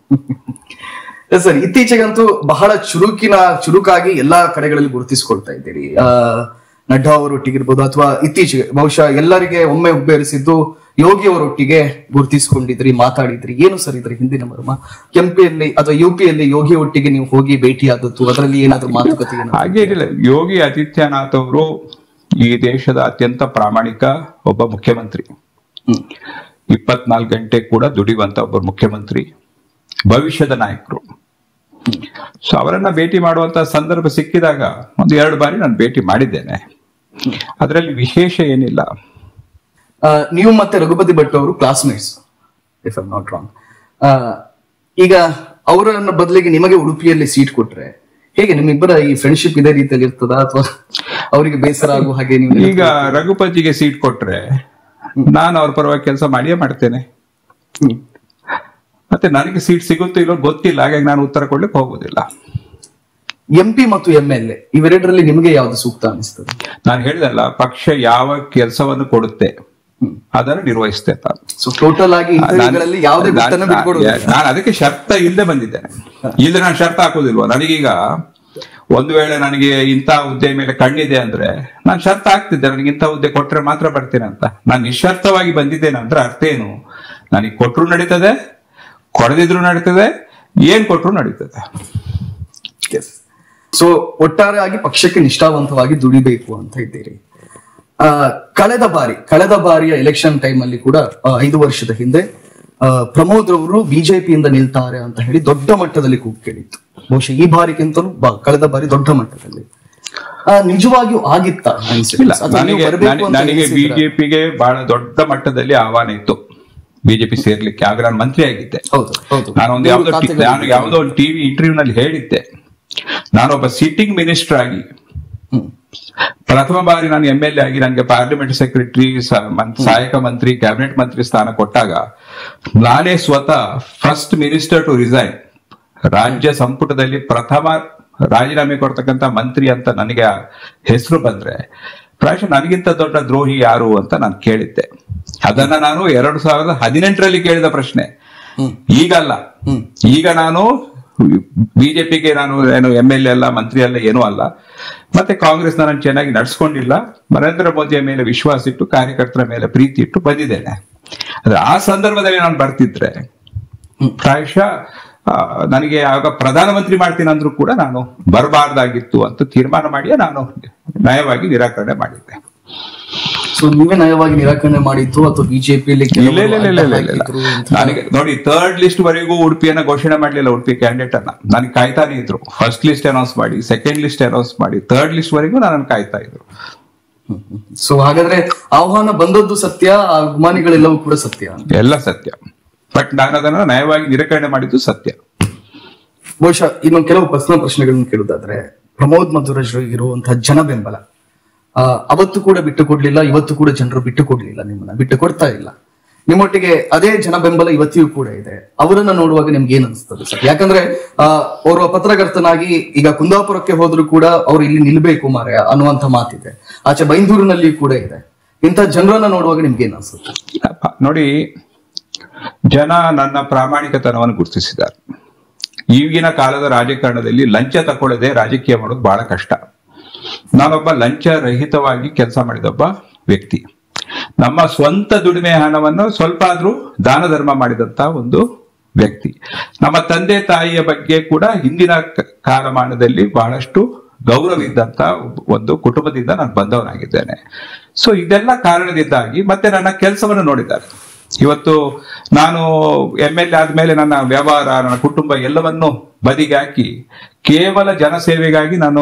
ಸರ್ ಇತ್ತೀಚೆಗಂತೂ ಬಹಳ ಚುರುಕಿನ ಚುರುಕಾಗಿ ಎಲ್ಲಾ ಕಡೆಗಳಲ್ಲಿ ಗುರುತಿಸ್ಕೊಳ್ತಾ ಇದ್ದೀರಿ ಆ, ನಡ್ಡಾ ಅವರೊಟ್ಟಿಗಿರ್ಬೋದು ಅಥವಾ ಇತ್ತೀಚೆಗೆ ಬಹುಶಃ ಎಲ್ಲರಿಗೆ ಒಮ್ಮೆ ಉಬ್ಬೇರಿಸಿದ್ದು ಯೋಗಿ ಅವರೊಟ್ಟಿಗೆ ಗುರುತಿಸ್ಕೊಂಡಿದ್ರಿ ಮಾತಾಡಿದ್ರಿ ಏನು ಸರ್ ಇದ್ರ ಹಿಂದಿನ ಮರ್ಮ ಕೆಂಪಿಯಲ್ಲಿ ಅಥವಾ ಯು ಪಿಯಲ್ಲಿ ಯೋಗಿ ಒಟ್ಟಿಗೆ ನೀವು ಹೋಗಿ ಭೇಟಿಯಾದದ್ದು ಅದರಲ್ಲಿ ಏನಾದ್ರೂ ಮಾತುಕತೆ ಏನಾದ್ರು ಹಾಗೇನಿಲ್ಲ ಯೋಗಿ ಆದಿತ್ಯನಾಥ್ ಅವರು ಈ ದೇಶದ ಅತ್ಯಂತ ಪ್ರಾಮಾಣಿಕ ಒಬ್ಬ ಮುಖ್ಯಮಂತ್ರಿ ಹ್ಮ್. ಇಪ್ಪತ್ನಾಲ್ಕು ಗಂಟೆ ಕೂಡ ದುಡಿಯುವಂತ ಒಬ್ಬ ಮುಖ್ಯಮಂತ್ರಿ ಭವಿಷ್ಯದ ನಾಯಕರು ಸೊ ಅವರನ್ನ ಭೇಟಿ ಮಾಡುವಂತ ಸಂದರ್ಭ ಸಿಕ್ಕಿದಾಗ ಒಂದು ಎರಡು ಬಾರಿ ನಾನು ಭೇಟಿ ಮಾಡಿದ್ದೇನೆ ಅದರಲ್ಲಿ ವಿಶೇಷ ಏನಿಲ್ಲ ಆ, ನೀವು ಮತ್ತೆ ರಘುಪತಿ ಭಟ್ ಅವರು classmates if I'm not wrong ಈಗ ಅವರನ್ನ ಬದಲಿಗೆ ನಿಮಗೆ ಉಡುಪಿಯಲ್ಲಿ ಸೀಟ್ ಕೊಟ್ರೆ ಹೇಗೆ ನಿಮ್ಮಿಬ್ಬರ ಈ ಫ್ರೆಂಡ್ಶಿಪ್ ಇದೇ ರೀತಿಯಲ್ಲಿ ಇರ್ತದ ಅಥವಾ ಅವರಿಗೆ ಬೇಸರ ಆಗೋ ಹಾಗೆ ನೀವು ಈಗ ರಘುಪತಿಗೆ ಸೀಟ್ ಕೊಟ್ರೆ ನಾನು ಅವ್ರ ಪರವಾಗಿ ಕೆಲಸ ಮಾಡಿಯೇ ಮಾಡ್ತೇನೆ ಹ್ಮ್. ಮತ್ತೆ ನನಗೆ ಸೀಟ್ ಸಿಗುತ್ತೋ ಇಲ್ಲೋ ಗೊತ್ತಿಲ್ಲ ಹಾಗಾಗಿ ನಾನು ಉತ್ತರ ಕೊಡ್ಲಿಕ್ಕೆ ಹೋಗುದಿಲ್ಲ ಎಂ ಪಿ ಮತ್ತು ಎಂ ಎಲ್ ಎ ಇವೆರಡರಲ್ಲಿ ನಿಮಗೆ ಯಾವ್ದು ಸೂಕ್ತ ಅನಿಸ್ತದೆ ನಾನು ಹೇಳಿದಲ್ಲ ಪಕ್ಷ ಯಾವ ಕೆಲಸವನ್ನು ಕೊಡುತ್ತೆ ಅದನ್ನು ನಿರ್ವಹಿಸ್ತೇನೆ ನಾನು ಸೊ ಟೋಟಲ್ ಆಗಿ ಇಂಟರ್ವ್ಯೂಗಳಲ್ಲಿ ಯಾವುದೇ ಗುಟ್ಟನ್ನು ಬಿಟ್ಕೊಡೋದಿಲ್ಲ ನಾನು ಅದಕ್ಕೆ ಶರ್ತ ಇಲ್ಲದೆ ಬಂದಿದ್ದೇನೆ ಇಲ್ಲದೆ ನಾನು ಶರ್ತ ಹಾಕೋದಿಲ್ವ ನನಗೀಗ ಒಂದು ವೇಳೆ ನನಗೆ ಇಂಥ ಹುದ್ದೆ ಮೇಲೆ ಕಣ್ಣಿದೆ ಅಂದ್ರೆ ನಾನು ಶರ್ತ ಹಾಕ್ತಿದ್ದೆ ನನಗೆ ಇಂಥ ಹುದ್ದೆ ಕೊಟ್ರೆ ಮಾತ್ರ ಬರ್ತೀನಿ ಅಂತ ನಾನು ನಿಶರ್ತವಾಗಿ ಬಂದಿದ್ದೇನೆ ಅಂದ್ರೆ ಅರ್ಥ ಏನು ನನಗೆ ಕೊಟ್ರು ನಡೀತದೆ ಕೊಡದಿದ್ರು ನಡೀತದೆ ಏನ್ ಕೊಟ್ರು ನಡೀತದೆ ಸೊ ಒಟ್ಟಾರೆಯಾಗಿ ಪಕ್ಷಕ್ಕೆ ನಿಷ್ಠಾವಂತವಾಗಿ ದುಡಿಬೇಕು ಅಂತ ಇದ್ದೀರಿ ಆ, ಕಳೆದ ಬಾರಿ ಕಳೆದ ಬಾರಿಯ ಎಲೆಕ್ಷನ್ ಟೈಮ್ ಅಲ್ಲಿ ಕೂಡ ಆ, ಐದು ವರ್ಷದ ಹಿಂದೆ ಆ, ಪ್ರಮೋದ್ ರವರು ಬಿಜೆಪಿಯಿಂದ ನಿಲ್ತಾರೆ ಅಂತ ಹೇಳಿ ದೊಡ್ಡ ಮಟ್ಟದಲ್ಲಿ ಕೂಗು ಕೇಳಿತ್ತು ಬಹುಶಃ ಈ ಬಾರಿಗಿಂತಲೂ ಬ- ಕಳೆದ ಬಾರಿ ದೊಡ್ಡ ಮಟ್ಟದಲ್ಲಿ ಆ, ನಿಜವಾಗಿಯೂ ಆಗಿತ್ತ ಇಲ್ಲ ನನಗೆ ನನಗೆ- ನನಗೆ ಬಿಜೆಪಿಗೆ ಬಹಳ ದೊಡ್ಡ ಮಟ್ಟದಲ್ಲಿ ಆಹ್ವಾನ ಇತ್ತು ಬಿಜೆಪಿ ಸೇರ್ಲಿಕ್ಕೆ ಆಗ ನಾನು ಮಂತ್ರಿ ಆಗಿದ್ದೆ ಹೌದು ಹೌದು ನಾನು ಒಂದು ಯಾವುದೋ ಟಿ- ನಾನು ಯಾವುದೋ ಒಂದು ಟಿವಿ ಇಂಟರ್ವ್ಯೂ ನಲ್ಲಿ ಹೇಳಿದ್ದೆ ನಾನೊಬ್ಬ ಸಿಟ್ಟಿಂಗ್ ಮಿನಿಸ್ಟರ್ ಆಗಿ ಹ್ಮ್. ಪ್ರಥಮ ಬಾರಿ ನಾನು ಎಂ ಎಲ್ ಎ ಆಗಿ ನನಗೆ ಪಾರ್ಲಿಮೆಂಟ್ ಸೆಕ್ರೆಟರಿ ಸಹಾಯಕ ಮಂತ್ರಿ ಕ್ಯಾಬಿನೆಟ್ ಮಂತ್ರಿ ಸ್ಥಾನ ಕೊಟ್ಟಾಗ ನಾನೇ ಸ್ವತಃ ಫಸ್ಟ್ ಮಿನಿಸ್ಟರ್ ಟು ರಿಸೈನ್ ರಾಜ್ಯ ಸಂಪುಟದಲ್ಲಿ ಪ್ರಥಮ ರಾಜೀನಾಮೆ ಕೊಡ್ತಕ್ಕಂತ ಮಂತ್ರಿ ಅಂತ ನನಗೆ ಆ ಹೆಸರು ಬಂದ್ರೆ ಪ್ರಾಯಶಃ ನನಗಿಂತ ದೊಡ್ಡ ದ್ರೋಹಿ ಯಾರು ಅಂತ ನಾನು ಕೇಳಿದ್ದೆ ಅದನ್ನ ನಾನು ಎರಡು ಸಾವಿರದ ಹದಿನೆಂಟರಲ್ಲಿ ಕೇಳಿದ ಪ್ರಶ್ನೆ ಹ್ಮ್. ಈಗಲ್ಲ ಹ್ಮ್. ಈಗ ನಾನು ಬಿಜೆಪಿಗೆ ನಾನು ಏನು ಎಂ ಎಲ್ ಎ ಅಲ್ಲ ಮಂತ್ರಿ ಅಲ್ಲ ಏನೂ ಅಲ್ಲ ಮತ್ತೆ ಕಾಂಗ್ರೆಸ್ ನಾನು ಚೆನ್ನಾಗಿ ನಡ್ಸ್ಕೊಂಡಿಲ್ಲ ನರೇಂದ್ರ ಮೋದಿಯ ಮೇಲೆ ವಿಶ್ವಾಸ ಇಟ್ಟು ಕಾರ್ಯಕರ್ತರ ಮೇಲೆ ಪ್ರೀತಿ ಇಟ್ಟು ಬಂದಿದ್ದೇನೆ ಆದ್ರೆ ಆ ಸಂದರ್ಭದಲ್ಲಿ ನಾನು ಬರ್ತಿದ್ರೆ ಪ್ರಾಯಶಃ ಆ, ನನಗೆ ಆಗ ಪ್ರಧಾನಮಂತ್ರಿ ಮಾಡ್ತೀನಿ ಅಂದ್ರೂ ಕೂಡ ನಾನು ಬರಬಾರ್ದಾಗಿತ್ತು ಅಂತ ತೀರ್ಮಾನ ಮಾಡಿಯೇ ನಾನು ನಯವಾಗಿ ನಿರಾಕರಣೆ ಮಾಡಿದ್ದೆ ಸೊ ನೀವೇ ನಯವಾಗಿ ನಿರಾಕರಣೆ ಮಾಡಿದ್ದು ಅಥವಾ ಬಿಜೆಪಿಯಲ್ಲಿ ಇಲ್ಲ ಇಲ್ಲ ಇಲ್ಲ ಇಲ್ಲ ಇಲ್ಲ ಇಲ್ಲ. ನನಗೆ ನೋಡಿ ಥರ್ಡ್ ಲಿಸ್ಟ್ ವರೆಗೂ ಉಡುಪಿಯನ್ನ ಘೋಷಣೆ ಮಾಡಲಿಲ್ಲ ಉಡುಪಿ ಕ್ಯಾಂಡಿಡೇಟ್ ಅನ್ನ ನನಗೆ ಕಾಯ್ತಾನೆ ಇದ್ರು ಫಸ್ಟ್ ಲಿಸ್ಟ್ ಅನೌನ್ಸ್ ಮಾಡಿ ಸೆಕೆಂಡ್ ಲಿಸ್ಟ್ ಅನೌನ್ಸ್ ಮಾಡಿ ಥರ್ಡ್ ಲಿಸ್ಟ್ ವರೆಗೂ ನನ್ನ ಕಾಯ್ತಾ ಇದ್ರು ಸೊ ಹಾಗಾದ್ರೆ ಆಹ್ವಾನ ಬಂದದ್ದು ಸತ್ಯ ಆ ಗುಮಾನಿಗಳೆಲ್ಲವೂ ಕೂಡ ಸತ್ಯ ಎಲ್ಲ ಸತ್ಯ ಬಟ್ ನಾನು ಅದನ್ನ ನಯವಾಗಿ ನಿರಾಕರಣೆ ಮಾಡಿದ್ದು ಸತ್ಯ ಬಹುಶಃ ಇನ್ನೊಂದು ಕೆಲವು ಪರ್ಸನಲ್ ಪ್ರಶ್ನೆಗಳನ್ನು ಕೇಳುವುದಾದ್ರೆ ಪ್ರಮೋದ್ ಮಧುರಾಜ್ ಇರುವಂತಹ ಜನ ಬೆಂಬಲ ಆ, ಅವತ್ತು ಕೂಡ ಬಿಟ್ಟು ಕೊಡ್ಲಿಲ್ಲ ಇವತ್ತು ಕೂಡ ಜನರು ಬಿಟ್ಟು ಕೊಡ್ಲಿಲ್ಲ ನಿಮ್ಮನ್ನ ಬಿಟ್ಟು ಕೊಡ್ತಾ ಇಲ್ಲ ನಿಮ್ಮೊಟ್ಟಿಗೆ ಅದೇ ಜನ ಬೆಂಬಲ ಇವತ್ತಿಯೂ ಕೂಡ ಇದೆ ಅವರನ್ನ ನೋಡುವಾಗ ನಿಮ್ಗೆ ಏನ್ ಅನಿಸ್ತದೆ ಸರ್ ಯಾಕಂದ್ರೆ ಆ, ಓರ್ವ ಪತ್ರಕರ್ತನಾಗಿ ಈಗ ಕುಂದಾಪುರಕ್ಕೆ ಹೋದ್ರು ಕೂಡ ಅವ್ರು ಇಲ್ಲಿ ನಿಲ್ಬೇಕು ಮಾರೆ ಅನ್ನುವಂತ ಮಾತಿದೆ ಆಚೆ ಬೈಂದೂರಿನಲ್ಲಿ ಕೂಡ ಇದೆ ಇಂಥ ಜನರನ್ನ ನೋಡುವಾಗ ನಿಮ್ಗೆ ಏನ್ ಅನ್ಸುತ್ತೆ ಅಪ್ಪ, ನೋಡಿ ಜನ ನನ್ನ ಪ್ರಾಮಾಣಿಕತನವನ್ನು ಗುರುತಿಸಿದ್ದಾರೆ ಈಗಿನ ಕಾಲದ ರಾಜಕಾರಣದಲ್ಲಿ ಲಂಚ ತಗೊಳ್ಳದೆ ರಾಜಕೀಯ ಮಾಡೋದು ಬಹಳ ಕಷ್ಟ ನಾನೊಬ್ಬ ಲಂಚ ರಹಿತವಾಗಿ ಕೆಲಸ ಮಾಡಿದೊಬ್ಬ ವ್ಯಕ್ತಿ ನಮ್ಮ ಸ್ವಂತ ದುಡಿಮೆ ಹಣವನ್ನು ಸ್ವಲ್ಪ ಆದ್ರೂ ದಾನ ಧರ್ಮ ಮಾಡಿದಂತ ಒಂದು ವ್ಯಕ್ತಿ ನಮ್ಮ ತಂದೆ ತಾಯಿಯ ಬಗ್ಗೆ ಕೂಡ ಹಿಂದಿನ ಕ- ಕಾಲಮಾನದಲ್ಲಿ ಬಹಳಷ್ಟು ಗೌರವ ಇದ್ದಂತ ಒಂದು ಕುಟುಂಬದಿಂದ ನಾನು ಬಂದವನಾಗಿದ್ದೇನೆ ಸೊ ಇದೆಲ್ಲ ಕಾರಣದಿಂದಾಗಿ ಮತ್ತೆ ನನ್ನ ಕೆಲಸವನ್ನು ನೋಡಿದ್ದಾರೆ ಇವತ್ತು ನಾನು ಎಂ ಎಲ್ ಎ ಆದ್ಮೇಲೆ ನನ್ನ ವ್ಯವಹಾರ ನನ್ನ ಕುಟುಂಬ ಎಲ್ಲವನ್ನು ಬದಿಗೆ ಹಾಕಿ ಕೇವಲ ಜನಸೇವೆಗಾಗಿ ನಾನು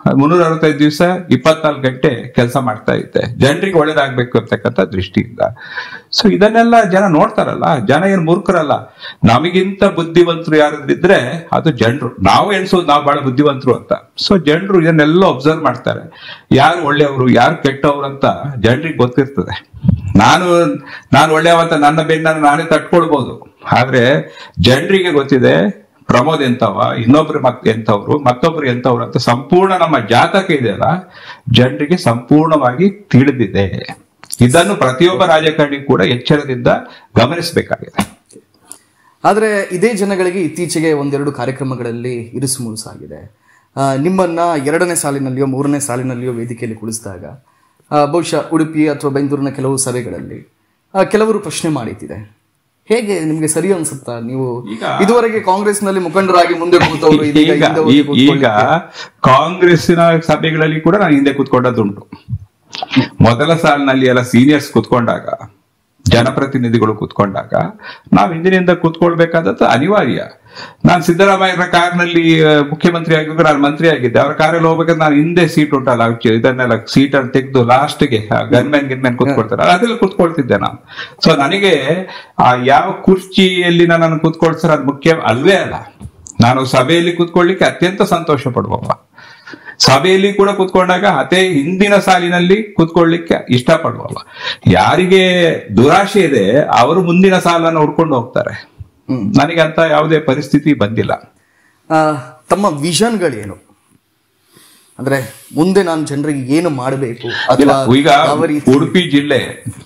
ಮುನ್ನೂರ ಅರವತ್ತೈದು ದಿವಸ ಇಪ್ಪತ್ನಾಲ್ಕು ಗಂಟೆ ಕೆಲಸ ಮಾಡ್ತಾ ಇದ್ದೆ ಜನರಿಗೆ ಒಳ್ಳೇದಾಗ್ಬೇಕು ಅಂತಕ್ಕಂಥ ದೃಷ್ಟಿಯಿಂದ ಸೊ ಇದನ್ನೆಲ್ಲ ಜನ ನೋಡ್ತಾರಲ್ಲ ಜನ ಏನು ಮೂರ್ಖರಲ್ಲ ನಮಗಿಂತ ಬುದ್ಧಿವಂತರು ಯಾರಾದ್ರಿದ್ರೆ ಅದು ಜನರು ನಾವು ಎಣಿಸೋದು ನಾವು ಬಹಳ ಬುದ್ಧಿವಂತರು ಅಂತ ಸೊ ಜನರು ಇದನ್ನೆಲ್ಲ ಅಬ್ಸರ್ವ್ ಮಾಡ್ತಾರೆ ಯಾರು ಒಳ್ಳೆಯವರು ಯಾರು ಕೆಟ್ಟವರು ಅಂತ ಜನರಿಗೆ ಗೊತ್ತಿರ್ತದೆ ನಾನು ನಾನು ಒಳ್ಳೆಯವಂತ ನನ್ನ ಬೆನ್ನನ್ನು ನಾನೇ ತಟ್ಕೊಳ್ಬಹುದು ಆದ್ರೆ ಜನರಿಗೆ ಗೊತ್ತಿದೆ ಪ್ರಮೋದ್ ಎಂತವ ಇನ್ನೊಬ್ರು ಮತ್ ಎಂತವ್ರು ಮತ್ತೊಬ್ರು ಎಂತವ್ರು ಅಂತ ಸಂಪೂರ್ಣ ನಮ್ಮ ಜಾತಕ ಇದೆಯಲ್ಲ ಜನರಿಗೆ ಸಂಪೂರ್ಣವಾಗಿ ತಿಳಿದಿದೆ ಇದನ್ನು ಪ್ರತಿಯೊಬ್ಬ ರಾಜಕಾರಣಿ ಕೂಡ ಎಚ್ಚರದಿಂದ ಗಮನಿಸಬೇಕಾಗಿದೆ ಆದ್ರೆ ಇದೇ ಜನಗಳಿಗೆ ಇತ್ತೀಚೆಗೆ ಒಂದೆರಡು ಕಾರ್ಯಕ್ರಮಗಳಲ್ಲಿ ಇರಿಸು ಮುರುಸಾಗಿದೆ ಆ, ನಿಮ್ಮನ್ನ ಎರಡನೇ ಸಾಲಿನಲ್ಲಿಯೋ ಮೂರನೇ ಸಾಲಿನಲ್ಲಿಯೋ ವೇದಿಕೆಯಲ್ಲಿ ಕುಳಿಸಿದಾಗ ಆ, ಬಹುಶಃ ಉಡುಪಿ ಅಥವಾ ಬೆಂಗಳೂರಿನ ಕೆಲವು ಸಭೆಗಳಲ್ಲಿ ಆ, ಕೆಲವರು ಪ್ರಶ್ನೆ ಮಾಡಿತಿದೆ ಹೇಗೆ ನಿಮ್ಗೆ ಸರಿ ಅನ್ಸುತ್ತಾ ನೀವು ಈಗ- ಇದುವರೆಗೆ ಕಾಂಗ್ರೆಸ್ನಲ್ಲಿ ಮುಖಂಡರಾಗಿ ಮುಂದೆ ಕೂತವರು ಇದೀಗ ಈಗ ಹಿಂದೆ ಹೋಗಿ ಈ- ಈಗ ಕೂತ್ಕೊಳ್ಳಿಕ್ಕೆ- ಕಾಂಗ್ರೆಸ್ಸಿನ ಸಭೆಗಳಲ್ಲಿ ಕೂಡ ನಾನು ಹಿಂದೆ ಕೂತ್ಕೊಂಡದ್ದುಂಟು ಮೊದಲ ಸಾಲಿನಲ್ಲಿ ಎಲ್ಲ ಸೀನಿಯರ್ಸ್ ಕೂತ್ಕೊಂಡಾಗ ಜನಪ್ರತಿನಿಧಿಗಳು ಕೂತ್ಕೊಂಡಾಗ ನಾವು ಹಿಂದಿನಿಂದ ಕೂತ್ಕೊಳ್ಬೇಕಾದದ್ದು ಅನಿವಾರ್ಯ ನಾನು ಸಿದ್ದರಾಮಯ್ಯರ ಕಾರ್ನಲ್ಲಿ ಆ, ಮುಖ್ಯಮಂತ್ರಿ ಆಗಿದ್ದು ನಾನು ಮಂತ್ರಿ ಆಗಿದ್ದೆ ಅವರ ಕಾರಲ್ಲಿ ಹೋಗ್ಬೇಕಾದ್ರೆ ನಾನು ಹಿಂದೆ ಸೀಟ್ ಉಂಟಲ್ಲ ಅವ್ಚೆ- ಇದನ್ನೆಲ್ಲ ಸೀಟ್ ಅನ್ನು ತೆಗೆದು ಲಾಸ್ಟ್ಗೆ ಗನ್ಮ್ಯಾನ್ ಗಿನ್ಮ್ಯಾನ್ ಕೂತ್ಕೊಳ್ತಾರೆ ಅದೆಲ್ಲ ಕೂತ್ಕೊಳ್ತಿದ್ದೆ ನಾನು ಸೊ ನನಗೆ ಆ ಯಾವ ಕುರ್ಚಿಯಲ್ಲಿ ನಾನು ಕೂತ್ಕೊಳ್ತಾರೆ ಅದು ಮುಖ್ಯ ಅಲ್ವೇ ಅಲ್ಲ ನಾನು ಸಭೆಯಲ್ಲಿ ಕೂತ್ಕೊಳ್ಳಿಕ್ಕೆ ಅತ್ಯಂತ ಸಂತೋಷ ಪಡುವವ ಸಭೆಯಲ್ಲಿ ಕೂಡ ಕೂತ್ಕೊಂಡಾಗ ಅದೇ ಹಿಂದಿನ ಸಾಲಿನಲ್ಲಿ ಕೂತ್ಕೊಳ್ಳಿಕ್ಕೆ ಇಷ್ಟಪಡುವವ ಯಾರಿಗೆ ದುರಾಶೆ ಇದೆ ಅವರು ಮುಂದಿನ ಸಾಲನ್ನು ಹುಡ್ಕೊಂಡು ಹೋಗ್ತಾರೆ ಹ್ಮ್. ನನಗೆ ಅಂತ ಯಾವುದೇ ಪರಿಸ್ಥಿತಿ ಬಂದಿಲ್ಲ ಆ, ತಮ್ಮ ವಿಷನ್ಗಳೇನು ಅಂದ್ರೆ ಮುಂದೆ ನಾನು ಜನರಿಗೆ ಏನು ಮಾಡಬೇಕು ಇಲ್ಲ, ಅಥವಾ ಈಗ ಯಾವ ರೀತಿ ಉಡುಪಿ ಜಿಲ್ಲೆ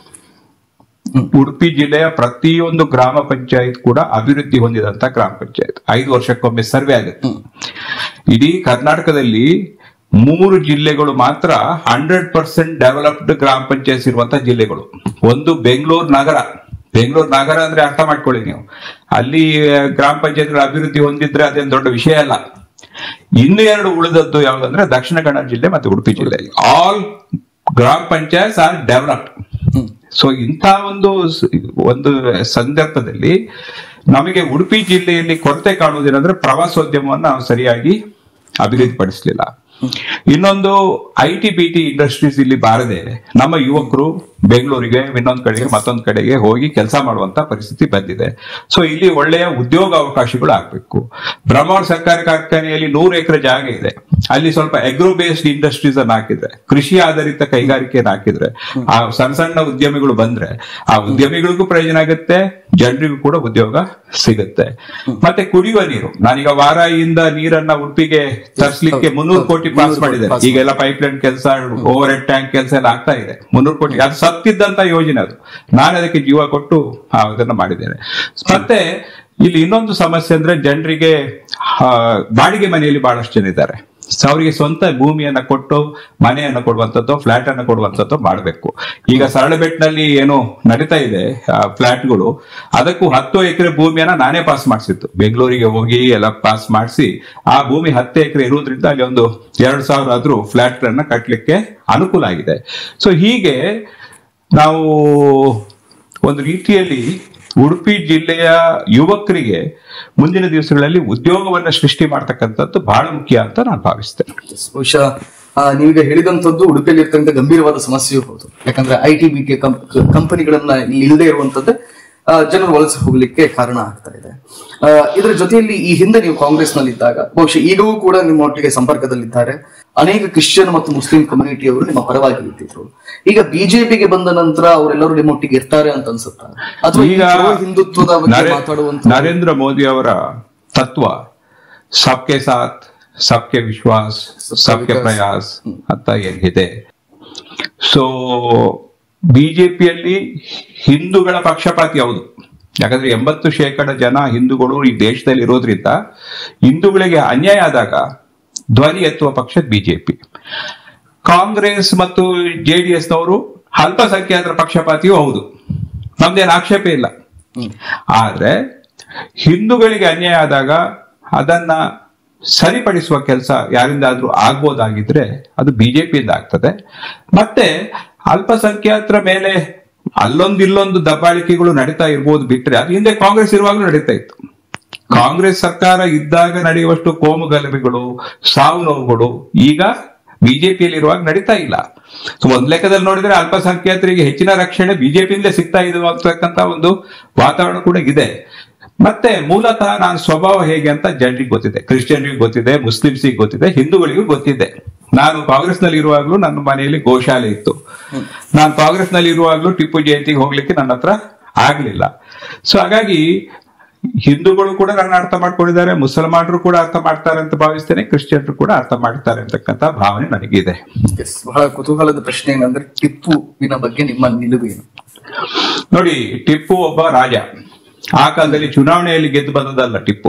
ಉಡುಪಿ ಜಿಲ್ಲೆಯ ಪ್ರತಿಯೊಂದು ಗ್ರಾಮ ಪಂಚಾಯತ್ ಕೂಡ ಅಭಿವೃದ್ಧಿ ಹೊಂದಿದಂತ ಗ್ರಾಮ ಪಂಚಾಯತ್ ಐದು ವರ್ಷಕ್ಕೊಮ್ಮೆ ಸರ್ವೆ ಆಗುತ್ತೆ ಇಡೀ ಕರ್ನಾಟಕದಲ್ಲಿ ಮೂರು ಜಿಲ್ಲೆಗಳು ಮಾತ್ರ ಹಂಡ್ರೆಡ್ ಪರ್ಸೆಂಟ್ ಡೆವಲಪ್ಡ್ ಗ್ರಾಮ ಪಂಚಾಯತ್ ಇರುವಂತ ಜಿಲ್ಲೆಗಳು ಒಂದು ಬೆಂಗಳೂರು ನಗರ ಬೆಂಗಳೂರು ನಗರ ಅಂದ್ರೆ ಅರ್ಥ ಮಾಡ್ಕೊಳ್ಳಿ ನೀವು ಅಲ್ಲಿ ಆ, ಗ್ರಾಮ ಪಂಚಾಯತ್ಗಳ ಅಭಿವೃದ್ಧಿ ಹೊಂದಿದ್ರೆ ಅದೇನು ದೊಡ್ಡ ವಿಷಯ ಅಲ್ಲ ಇನ್ನು ಎರಡು ಉಳಿದದ್ದು ಯಾವ್ದಂದ್ರೆ ದಕ್ಷಿಣ ಕನ್ನಡ ಜಿಲ್ಲೆ ಮತ್ತು ಉಡುಪಿ ಜಿಲ್ಲೆ ಆಲ್ ಗ್ರಾಮ ಪಂಚಾಯತ್ ಆರ್ ಡೆವಲಪ್ಡ್ ಸೊ ಇಂಥ ಒಂದು ಸ- ಒಂದು ಸಂದರ್ಭದಲ್ಲಿ ನಮಗೆ ಉಡುಪಿ ಜಿಲ್ಲೆಯಲ್ಲಿ ಕೊರತೆ ಕಾಣುವುದೇನೆಂದ್ರೆ ಪ್ರವಾಸೋದ್ಯಮವನ್ನು ನಾವು ಸರಿಯಾಗಿ ಅಭಿವೃದ್ಧಿಪಡಿಸಲಿಲ್ಲ ಇನ್ನೊಂದು I T B T industries ಇಲ್ಲಿ ಬಾರದೆ ನಮ್ಮ ಯುವಕರು ಬೆಂಗಳೂರಿಗೆ ಇನ್ನೊಂದ್ ಕಡೆಗೆ ಮತ್ತೊಂದ್ ಕಡೆಗೆ ಹೋಗಿ ಕೆಲಸ ಮಾಡುವಂತ ಪರಿಸ್ಥಿತಿ ಬಂದಿದೆ ಸೊ ಇಲ್ಲಿ ಒಳ್ಳೆಯ ಉದ್ಯೋಗ ಅವಕಾಶಗಳು ಆಗ್ಬೇಕು ಬ್ರಹ್ಮಾವರ ಸರ್ಕಾರಿ ಕಾರ್ಖಾನೆಯಲ್ಲಿ ನೂರು ಎಕರೆ ಜಾಗ ಇದೆ ಅಲ್ಲಿ ಸ್ವಲ್ಪ ಎಗ್ರೋ ಬೇಸ್ಡ್ ಇಂಡಸ್ಟ್ರೀಸ್ ಅನ್ನ ಹಾಕಿದ್ರೆ ಕೃಷಿ ಆಧಾರಿತ ಕೈಗಾರಿಕೆಯನ್ನು ಹಾಕಿದ್ರೆ ಆ ಸಣ್ಣ ಸಣ್ಣ ಉದ್ಯಮಿಗಳು ಬಂದ್ರೆ ಆ ಉದ್ಯಮಿಗಳಿಗೂ ಪ್ರಯೋಜನ ಆಗುತ್ತೆ ಜನರಿಗೂ ಕೂಡ ಉದ್ಯೋಗ ಸಿಗುತ್ತೆ ಮತ್ತೆ ಕುಡಿಯುವ ನೀರು ನಾನೀಗ ವಾರಾಯಿಯಿಂದ ನೀರನ್ನ ಉಡುಪಿಗೆ ತರಿಸಲಿಕ್ಕೆ ಮುನ್ನೂರು ಕೋಟಿ ಪಾಸ್ ಮಾಡಿದೆ ಈಗೆಲ್ಲ ಪೈಪ್ ಲೈನ್ ಕೆಲಸ ಓವರ್ ಹೆಡ್ ಟ್ಯಾಂಕ್ ಕೆಲಸ ಎಲ್ಲ ಆಗ್ತಾ ಇದೆ ಮುನ್ನೂರು ಕೋಟಿ ಅದು ಸತ್ತಿದ್ದಂತ ಯೋಜನೆ ಅದು ನಾನು ಅದಕ್ಕೆ ಜೀವ ಕೊಟ್ಟು ಆ, ಅದನ್ನ ಮಾಡಿದ್ದೇನೆ ಮತ್ತೆ ಇಲ್ಲಿ ಇನ್ನೊಂದು ಸಮಸ್ಯೆ ಅಂದ್ರೆ ಜನರಿಗೆ ಆ, ಬಾಡಿಗೆ ಮನೆಯಲ್ಲಿ ಬಹಳಷ್ಟು ಜನ ಇದ್ದಾರೆ ಸೊ ಅವರಿಗೆ ಸ್ವಂತ ಭೂಮಿಯನ್ನ ಕೊಟ್ಟು ಮನೆಯನ್ನ ಕೊಡುವಂತದ್ದು ಫ್ಲಾಟ್ ಅನ್ನ ಕೊಡುವಂತದ್ದು ಮಾಡಬೇಕು ಈಗ ಸರಳಬೆಟ್ನಲ್ಲಿ ಏನು ನಡೀತಾ ಇದೆ ಫ್ಲಾಟ್ಗಳು ಅದಕ್ಕೂ ಹತ್ತು ಎಕರೆ ಭೂಮಿಯನ್ನ ನಾನೇ ಪಾಸ್ ಮಾಡಿಸಿತ್ತು ಬೆಂಗಳೂರಿಗೆ ಹೋಗಿ ಎಲ್ಲ ಪಾಸ್ ಮಾಡಿಸಿ ಆ ಭೂಮಿ ಹತ್ತು ಎಕರೆ ಇರುವುದರಿಂದ ಅಲ್ಲಿ ಒಂದು ಎರಡು ಸಾವಿರ ಆದ್ರೂ ಫ್ಲಾಟ್ ಗಳನ್ನ ಕಟ್ಟಲಿಕ್ಕೆ ಅನುಕೂಲ ಆಗಿದೆ ಸೊ ಹೀಗೆ ನಾವು ಒಂದು ರೀತಿಯಲ್ಲಿ ಉಡುಪಿ ಜಿಲ್ಲೆಯ ಯುವಕರಿಗೆ ಮುಂದಿನ ದಿವಸಗಳಲ್ಲಿ ಉದ್ಯೋಗವನ್ನ ಸೃಷ್ಟಿ ಮಾಡ್ತಕ್ಕಂಥದ್ದು ಬಹಳ ಮುಖ್ಯ ಅಂತ ನಾನು ಭಾವಿಸ್ತೇನೆ ಬಹುಶಃ ಆ, ನೀವೀಗ ಹೇಳಿದಂತದ್ದು ಉಡುಪಿಯಲ್ಲಿ ಇರ್ತಕ್ಕಂಥ ಗಂಭೀರವಾದ ಸಮಸ್ಯೆ ಇರ್ಬೋದು ಯಾಕಂದ್ರೆ ಐ ಟಿ ಬಿ ಟಿ ಕಂಪನಿಗಳನ್ನ ಇಲ್ಲಿ ಇಲ್ಲದೆ ಇರುವಂತದ್ದೇ ಆ, ಜನರು ವಲಸೆ ಹೋಗ್ಲಿಕ್ಕೆ ಕಾರಣ ಆಗ್ತಾ ಇದೆ ಆ, ಇದರ ಜೊತೆಯಲ್ಲಿ ಈ ಹಿಂದೆ ನೀವು ಕಾಂಗ್ರೆಸ್ನಲ್ಲಿದ್ದಾಗ ಬಹುಶಃ ಈಗವೂ ಕೂಡ ನಿಮ್ಮ ಒಟ್ಟಿಗೆ ಸಂಪರ್ಕದಲ್ಲಿದ್ದಾರೆ ಅನೇಕ ಕ್ರಿಶ್ಚಿಯನ್ ಮತ್ತು ಮುಸ್ಲಿಂ ಕಮ್ಯುನಿಟಿಯವರು ನಿಮ್ಮ ಪರವಾಗಿ ಇರ್ತಿದ್ರು ಈಗ ಬಿಜೆಪಿಗೆ ಬಂದ ನಂತರ ಅವರೆಲ್ಲರೂ ನಿಮ್ಮೊಟ್ಟಿಗೆ ಇರ್ತಾರೆ ಅಂತ ಅನ್ಸುತ್ತಾ ಅಥವಾ ಈಗ ಈಗ ಹಿಂದುತ್ವದ ಬಗ್ಗೆ ನರೇ- ಮಾತಾಡುವಂತ ನರೇಂದ್ರ ಮೋದಿ ಅವರ ತತ್ವ ಸಬ್ಕೆ ಸಾಥ್ ಸಬ್ಕೆ ವಿಶ್ವಾಸ್ ಸಬ್ಕೆ ಪ್ರಯಾಸ್ ಅಂತ ಏನಿದೆ ಸೊ ಬಿಜೆಪಿಯಲ್ಲಿ ಹಿಂದೂಗಳ ಪಕ್ಷಪಾತಿ ಯಾವುದು ಯಾಕಂದ್ರೆ ಎಂಬತ್ತು ಶೇಕಡ ಜನ ಹಿಂದೂಗಳು ಈ ದೇಶದಲ್ಲಿ ಇರೋದ್ರಿಂದ ಹಿಂದೂಗಳಿಗೆ ಅನ್ಯಾಯ ಆದಾಗ ಧ್ವನಿ ಎತ್ತುವ ಪಕ್ಷ ಬಿಜೆಪಿ ಕಾಂಗ್ರೆಸ್ ಮತ್ತು ಜೆಡಿಎಸ್ ನವರು ಅಲ್ಪಸಂಖ್ಯಾತರ ಪಕ್ಷಪಾತಿಯೂ ಹೌದು ನಮ್ದೇನು ಆಕ್ಷೇಪ ಇಲ್ಲ ಆದ್ರೆ ಹಿಂದೂಗಳಿಗೆ ಅನ್ಯಾಯ ಆದಾಗ ಅದನ್ನ ಸರಿಪಡಿಸುವ ಕೆಲಸ ಯಾರಿಂದಾದ್ರೂ ಆಗ್ಬೋದಾಗಿದ್ರೆ ಅದು ಬಿಜೆಪಿಯಿಂದ ಆಗ್ತದೆ ಮತ್ತೆ ಅಲ್ಪಸಂಖ್ಯಾತರ ಮೇಲೆ ಅಲ್ಲೊಂದು ಇಲ್ಲೊಂದು ದಬ್ಬಾಳಿಕೆಗಳು ನಡೀತಾ ಇರ್ಬೋದು ಬಿಟ್ರೆ ಅದು ಹಿಂದೆ ಕಾಂಗ್ರೆಸ್ ಇರುವಾಗಲೂ ನಡೀತಾ ಇತ್ತು ಕಾಂಗ್ರೆಸ್ ಸರ್ಕಾರ ಇದ್ದಾಗ ನಡೆಯುವಷ್ಟು ಕೋಮು ಗಲಭೆಗಳು ಸಾವು ನೋವುಗಳು ಈಗ ಬಿಜೆಪಿಯಲ್ಲಿ ಇರುವಾಗ ನಡೀತಾ ಇಲ್ಲ ಸೊ ಒಂದ್ ಲೆಕ್ಕದಲ್ಲಿ ನೋಡಿದ್ರೆ ಅಲ್ಪಸಂಖ್ಯಾತರಿಗೆ ಹೆಚ್ಚಿನ ರಕ್ಷಣೆ ಬಿಜೆಪಿಯಿಂದಲೇ ಸಿಗ್ತಾ ಇದೆ ಅಂತಕ್ಕಂತ ಒಂದು ವಾತಾವರಣ ಕೂಡ ಇದೆ ಮತ್ತೆ ಮೂಲತಃ ನಾನು ಸ್ವಭಾವ ಹೇಗೆ ಅಂತ ಜನರಿಗೆ ಗೊತ್ತಿದೆ ಕ್ರಿಶ್ಚಿಯನ್ರಿಗೆ ಗೊತ್ತಿದೆ ಮುಸ್ಲಿಮ್ಸಿಗೆ ಗೊತ್ತಿದೆ ಹಿಂದೂಗಳಿಗೂ ಗೊತ್ತಿದೆ ನಾನು ಕಾಂಗ್ರೆಸ್ ನಲ್ಲಿ ಇರುವಾಗಲೂ ನನ್ನ ಮನೆಯಲ್ಲಿ ಗೋಶಾಲೆ ಇತ್ತು ನಾನು ಕಾಂಗ್ರೆಸ್ ನಲ್ಲಿ ಇರುವಾಗಲೂ ಟಿಪ್ಪು ಜಯಂತಿಗೆ ಹೋಗ್ಲಿಕ್ಕೆ ನನ್ನ ಹತ್ರ ಆಗ್ಲಿಲ್ಲ ಸೊ ಹಾಗಾಗಿ ಹಿಂದೂಗಳು ಕೂಡ ನನ್ನ ಅರ್ಥ ಮಾಡ್ಕೊಂಡಿದ್ದಾರೆ ಮುಸಲ್ಮಾನರು ಕೂಡ ಅರ್ಥ ಮಾಡ್ತಾರೆ ಅಂತ ಭಾವಿಸ್ತೇನೆ ಕ್ರಿಶ್ಚಿಯನ್ರು ಕೂಡ ಅರ್ಥ ಮಾಡ್ತಾರೆ ಅಂತಕ್ಕಂಥ ಭಾವನೆ ನನಗಿದೆ Yes, ಬಹಳ ಕುತೂಹಲದ ಪ್ರಶ್ನೆ ಏನಂದ್ರೆ ಟಿಪ್ಪುವಿನ ಬಗ್ಗೆ ನಿಮ್ಮ ನಿಲುವು ಏನು ನೋಡಿ ಟಿಪ್ಪು ಒಬ್ಬ ರಾಜ ಆ ಕಾಲದಲ್ಲಿ ಚುನಾವಣೆಯಲ್ಲಿ ಗೆದ್ದು ಬಂದದಲ್ಲ ಟಿಪ್ಪು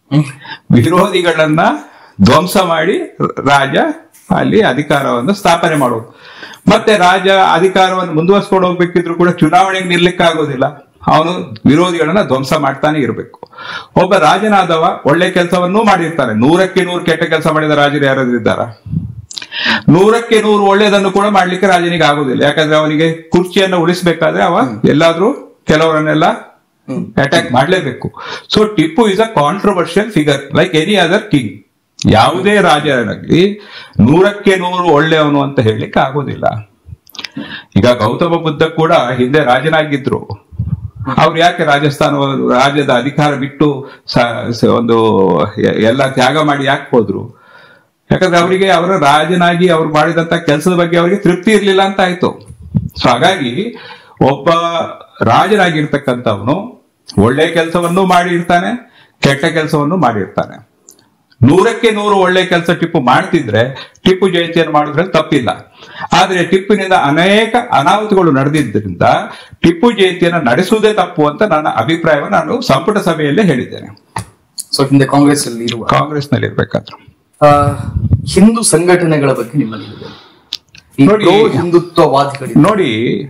ವಿರೋಧಿಗಳನ್ನ ಧ್ವಂಸ ಮಾಡಿ ರಾಜ ಅಲ್ಲಿ ಅಧಿಕಾರವನ್ನು ಸ್ಥಾಪನೆ ಮಾಡೋದು ಮತ್ತೆ ರಾಜ ಅಧಿಕಾರವನ್ನು ಮುಂದುವರ್ಸ್ಕೊಂಡು ಹೋಗ್ಬೇಕಿದ್ರು ಕೂಡ ಚುನಾವಣೆಗೆ ನಿಲ್ಲಕ್ಕೆ ಆಗೋದಿಲ್ಲ ಅವನು ವಿರೋಧಿಗಳನ್ನ ಧ್ವಂಸ ಮಾಡ್ತಾನೆ ಇರಬೇಕು ಒಬ್ಬ ರಾಜನಾದವ ಒಳ್ಳೆ ಕೆಲಸವನ್ನೂ ಮಾಡಿರ್ತಾನೆ ನೂರಕ್ಕೆ ನೂರು ಕೆಟ್ಟ ಕೆಲಸ ಮಾಡಿದ ರಾಜರು ಯಾರಾದ್ರೂ ಇದ್ದಾರಾ ನೂರಕ್ಕೆ ನೂರು ಒಳ್ಳೇದನ್ನು ಕೂಡ ಮಾಡ್ಲಿಕ್ಕೆ ರಾಜನಿಗೆ ಆಗುದಿಲ್ಲ ಯಾಕಂದ್ರೆ ಅವನಿಗೆ ಕುರ್ಚಿಯನ್ನು ಉಳಿಸ್ಬೇಕಾದ್ರೆ ಅವ ಎಲ್ಲಾದ್ರೂ ಕೆಲವರನ್ನೆಲ್ಲ ಅಟ್ಯಾಕ್ ಮಾಡ್ಲೇಬೇಕು so Tipu is a controversial figure like any other king ಯಾವುದೇ ರಾಜನಾಗ್ಲಿ ನೂರಕ್ಕೆ ನೂರು ಒಳ್ಳೆಯವನು ಅಂತ ಹೇಳಲಿಕ್ಕೆ ಆಗೋದಿಲ್ಲ ಈಗ ಗೌತಮ ಬುದ್ಧ ಕೂಡ ಹಿಂದೆ ರಾಜನಾಗಿದ್ರು ಅವ್ರು ಯಾಕೆ ರಾಜಸ್ಥಾನ ರಾಜ್ಯದ ಅಧಿಕಾರ ಬಿಟ್ಟು ಸ- ಸ- ಒಂದು ಎ- ಎಲ್ಲ ತ್ಯಾಗ ಮಾಡಿ ಯಾಕೆ ಹೋದ್ರು ಯಾಕಂದ್ರೆ ಅವರಿಗೆ ಅವರ ರಾಜನಾಗಿ ಅವ್ರು ಮಾಡಿದಂತ ಕೆಲಸದ ಬಗ್ಗೆ ಅವರಿಗೆ ತೃಪ್ತಿ ಇರ್ಲಿಲ್ಲ ಅಂತ ಆಯ್ತು ಸೊ ಹಾಗಾಗಿ ಒಬ್ಬ ರಾಜನಾಗಿರ್ತಕ್ಕಂಥವನು ಒಳ್ಳೆ ಕೆಲಸವನ್ನು ಮಾಡಿರ್ತಾನೆ ಕೆಟ್ಟ ಕೆಲಸವನ್ನು ಮಾಡಿರ್ತಾನೆ ನೂರಕ್ಕೆ ನೂರು ಒಳ್ಳೆ ಕೆಲಸ ಟಿಪ್ಪು ಮಾಡ್ತಿದ್ರೆ ಟಿಪ್ಪು ಜಯಂತಿಯನ್ನು ಮಾಡೋದ್ರಲ್ಲಿ ತಪ್ಪಿಲ್ಲ ಆದ್ರೆ ಟಿಪ್ಪುನಿಂದ ಅನೇಕ ಅನಾಹುತಗಳು ನಡೆದಿದ್ದರಿಂದ ಟಿಪ್ಪು ಜಯಂತಿಯನ್ನು ನಡೆಸುವುದೇ ತಪ್ಪು ಅಂತ ನನ್ನ ಅಭಿಪ್ರಾಯವನ್ನು ನಾನು ಸಂಪುಟ ಸಭೆಯಲ್ಲೇ ಹೇಳಿದ್ದೇನೆ ಸೊ ಹಿಂದೆ ಕಾಂಗ್ರೆಸ್ ಅಲ್ಲಿ ಇರುವ ಕಾಂಗ್ರೆಸ್ನಲ್ಲಿ ಇರ್ಬೇಕಾದ್ರು ಆ, ಹಿಂದೂ ಸಂಘಟನೆಗಳ ಬಗ್ಗೆ ನಿಮ್ಮ ನಿಲುವು ಏನು? ಈ ನೋಡಿ- ಪ್ರೋ ಹಿಂದುತ್ವವಾದಿಗಳಿಗೆ ನೋಡಿ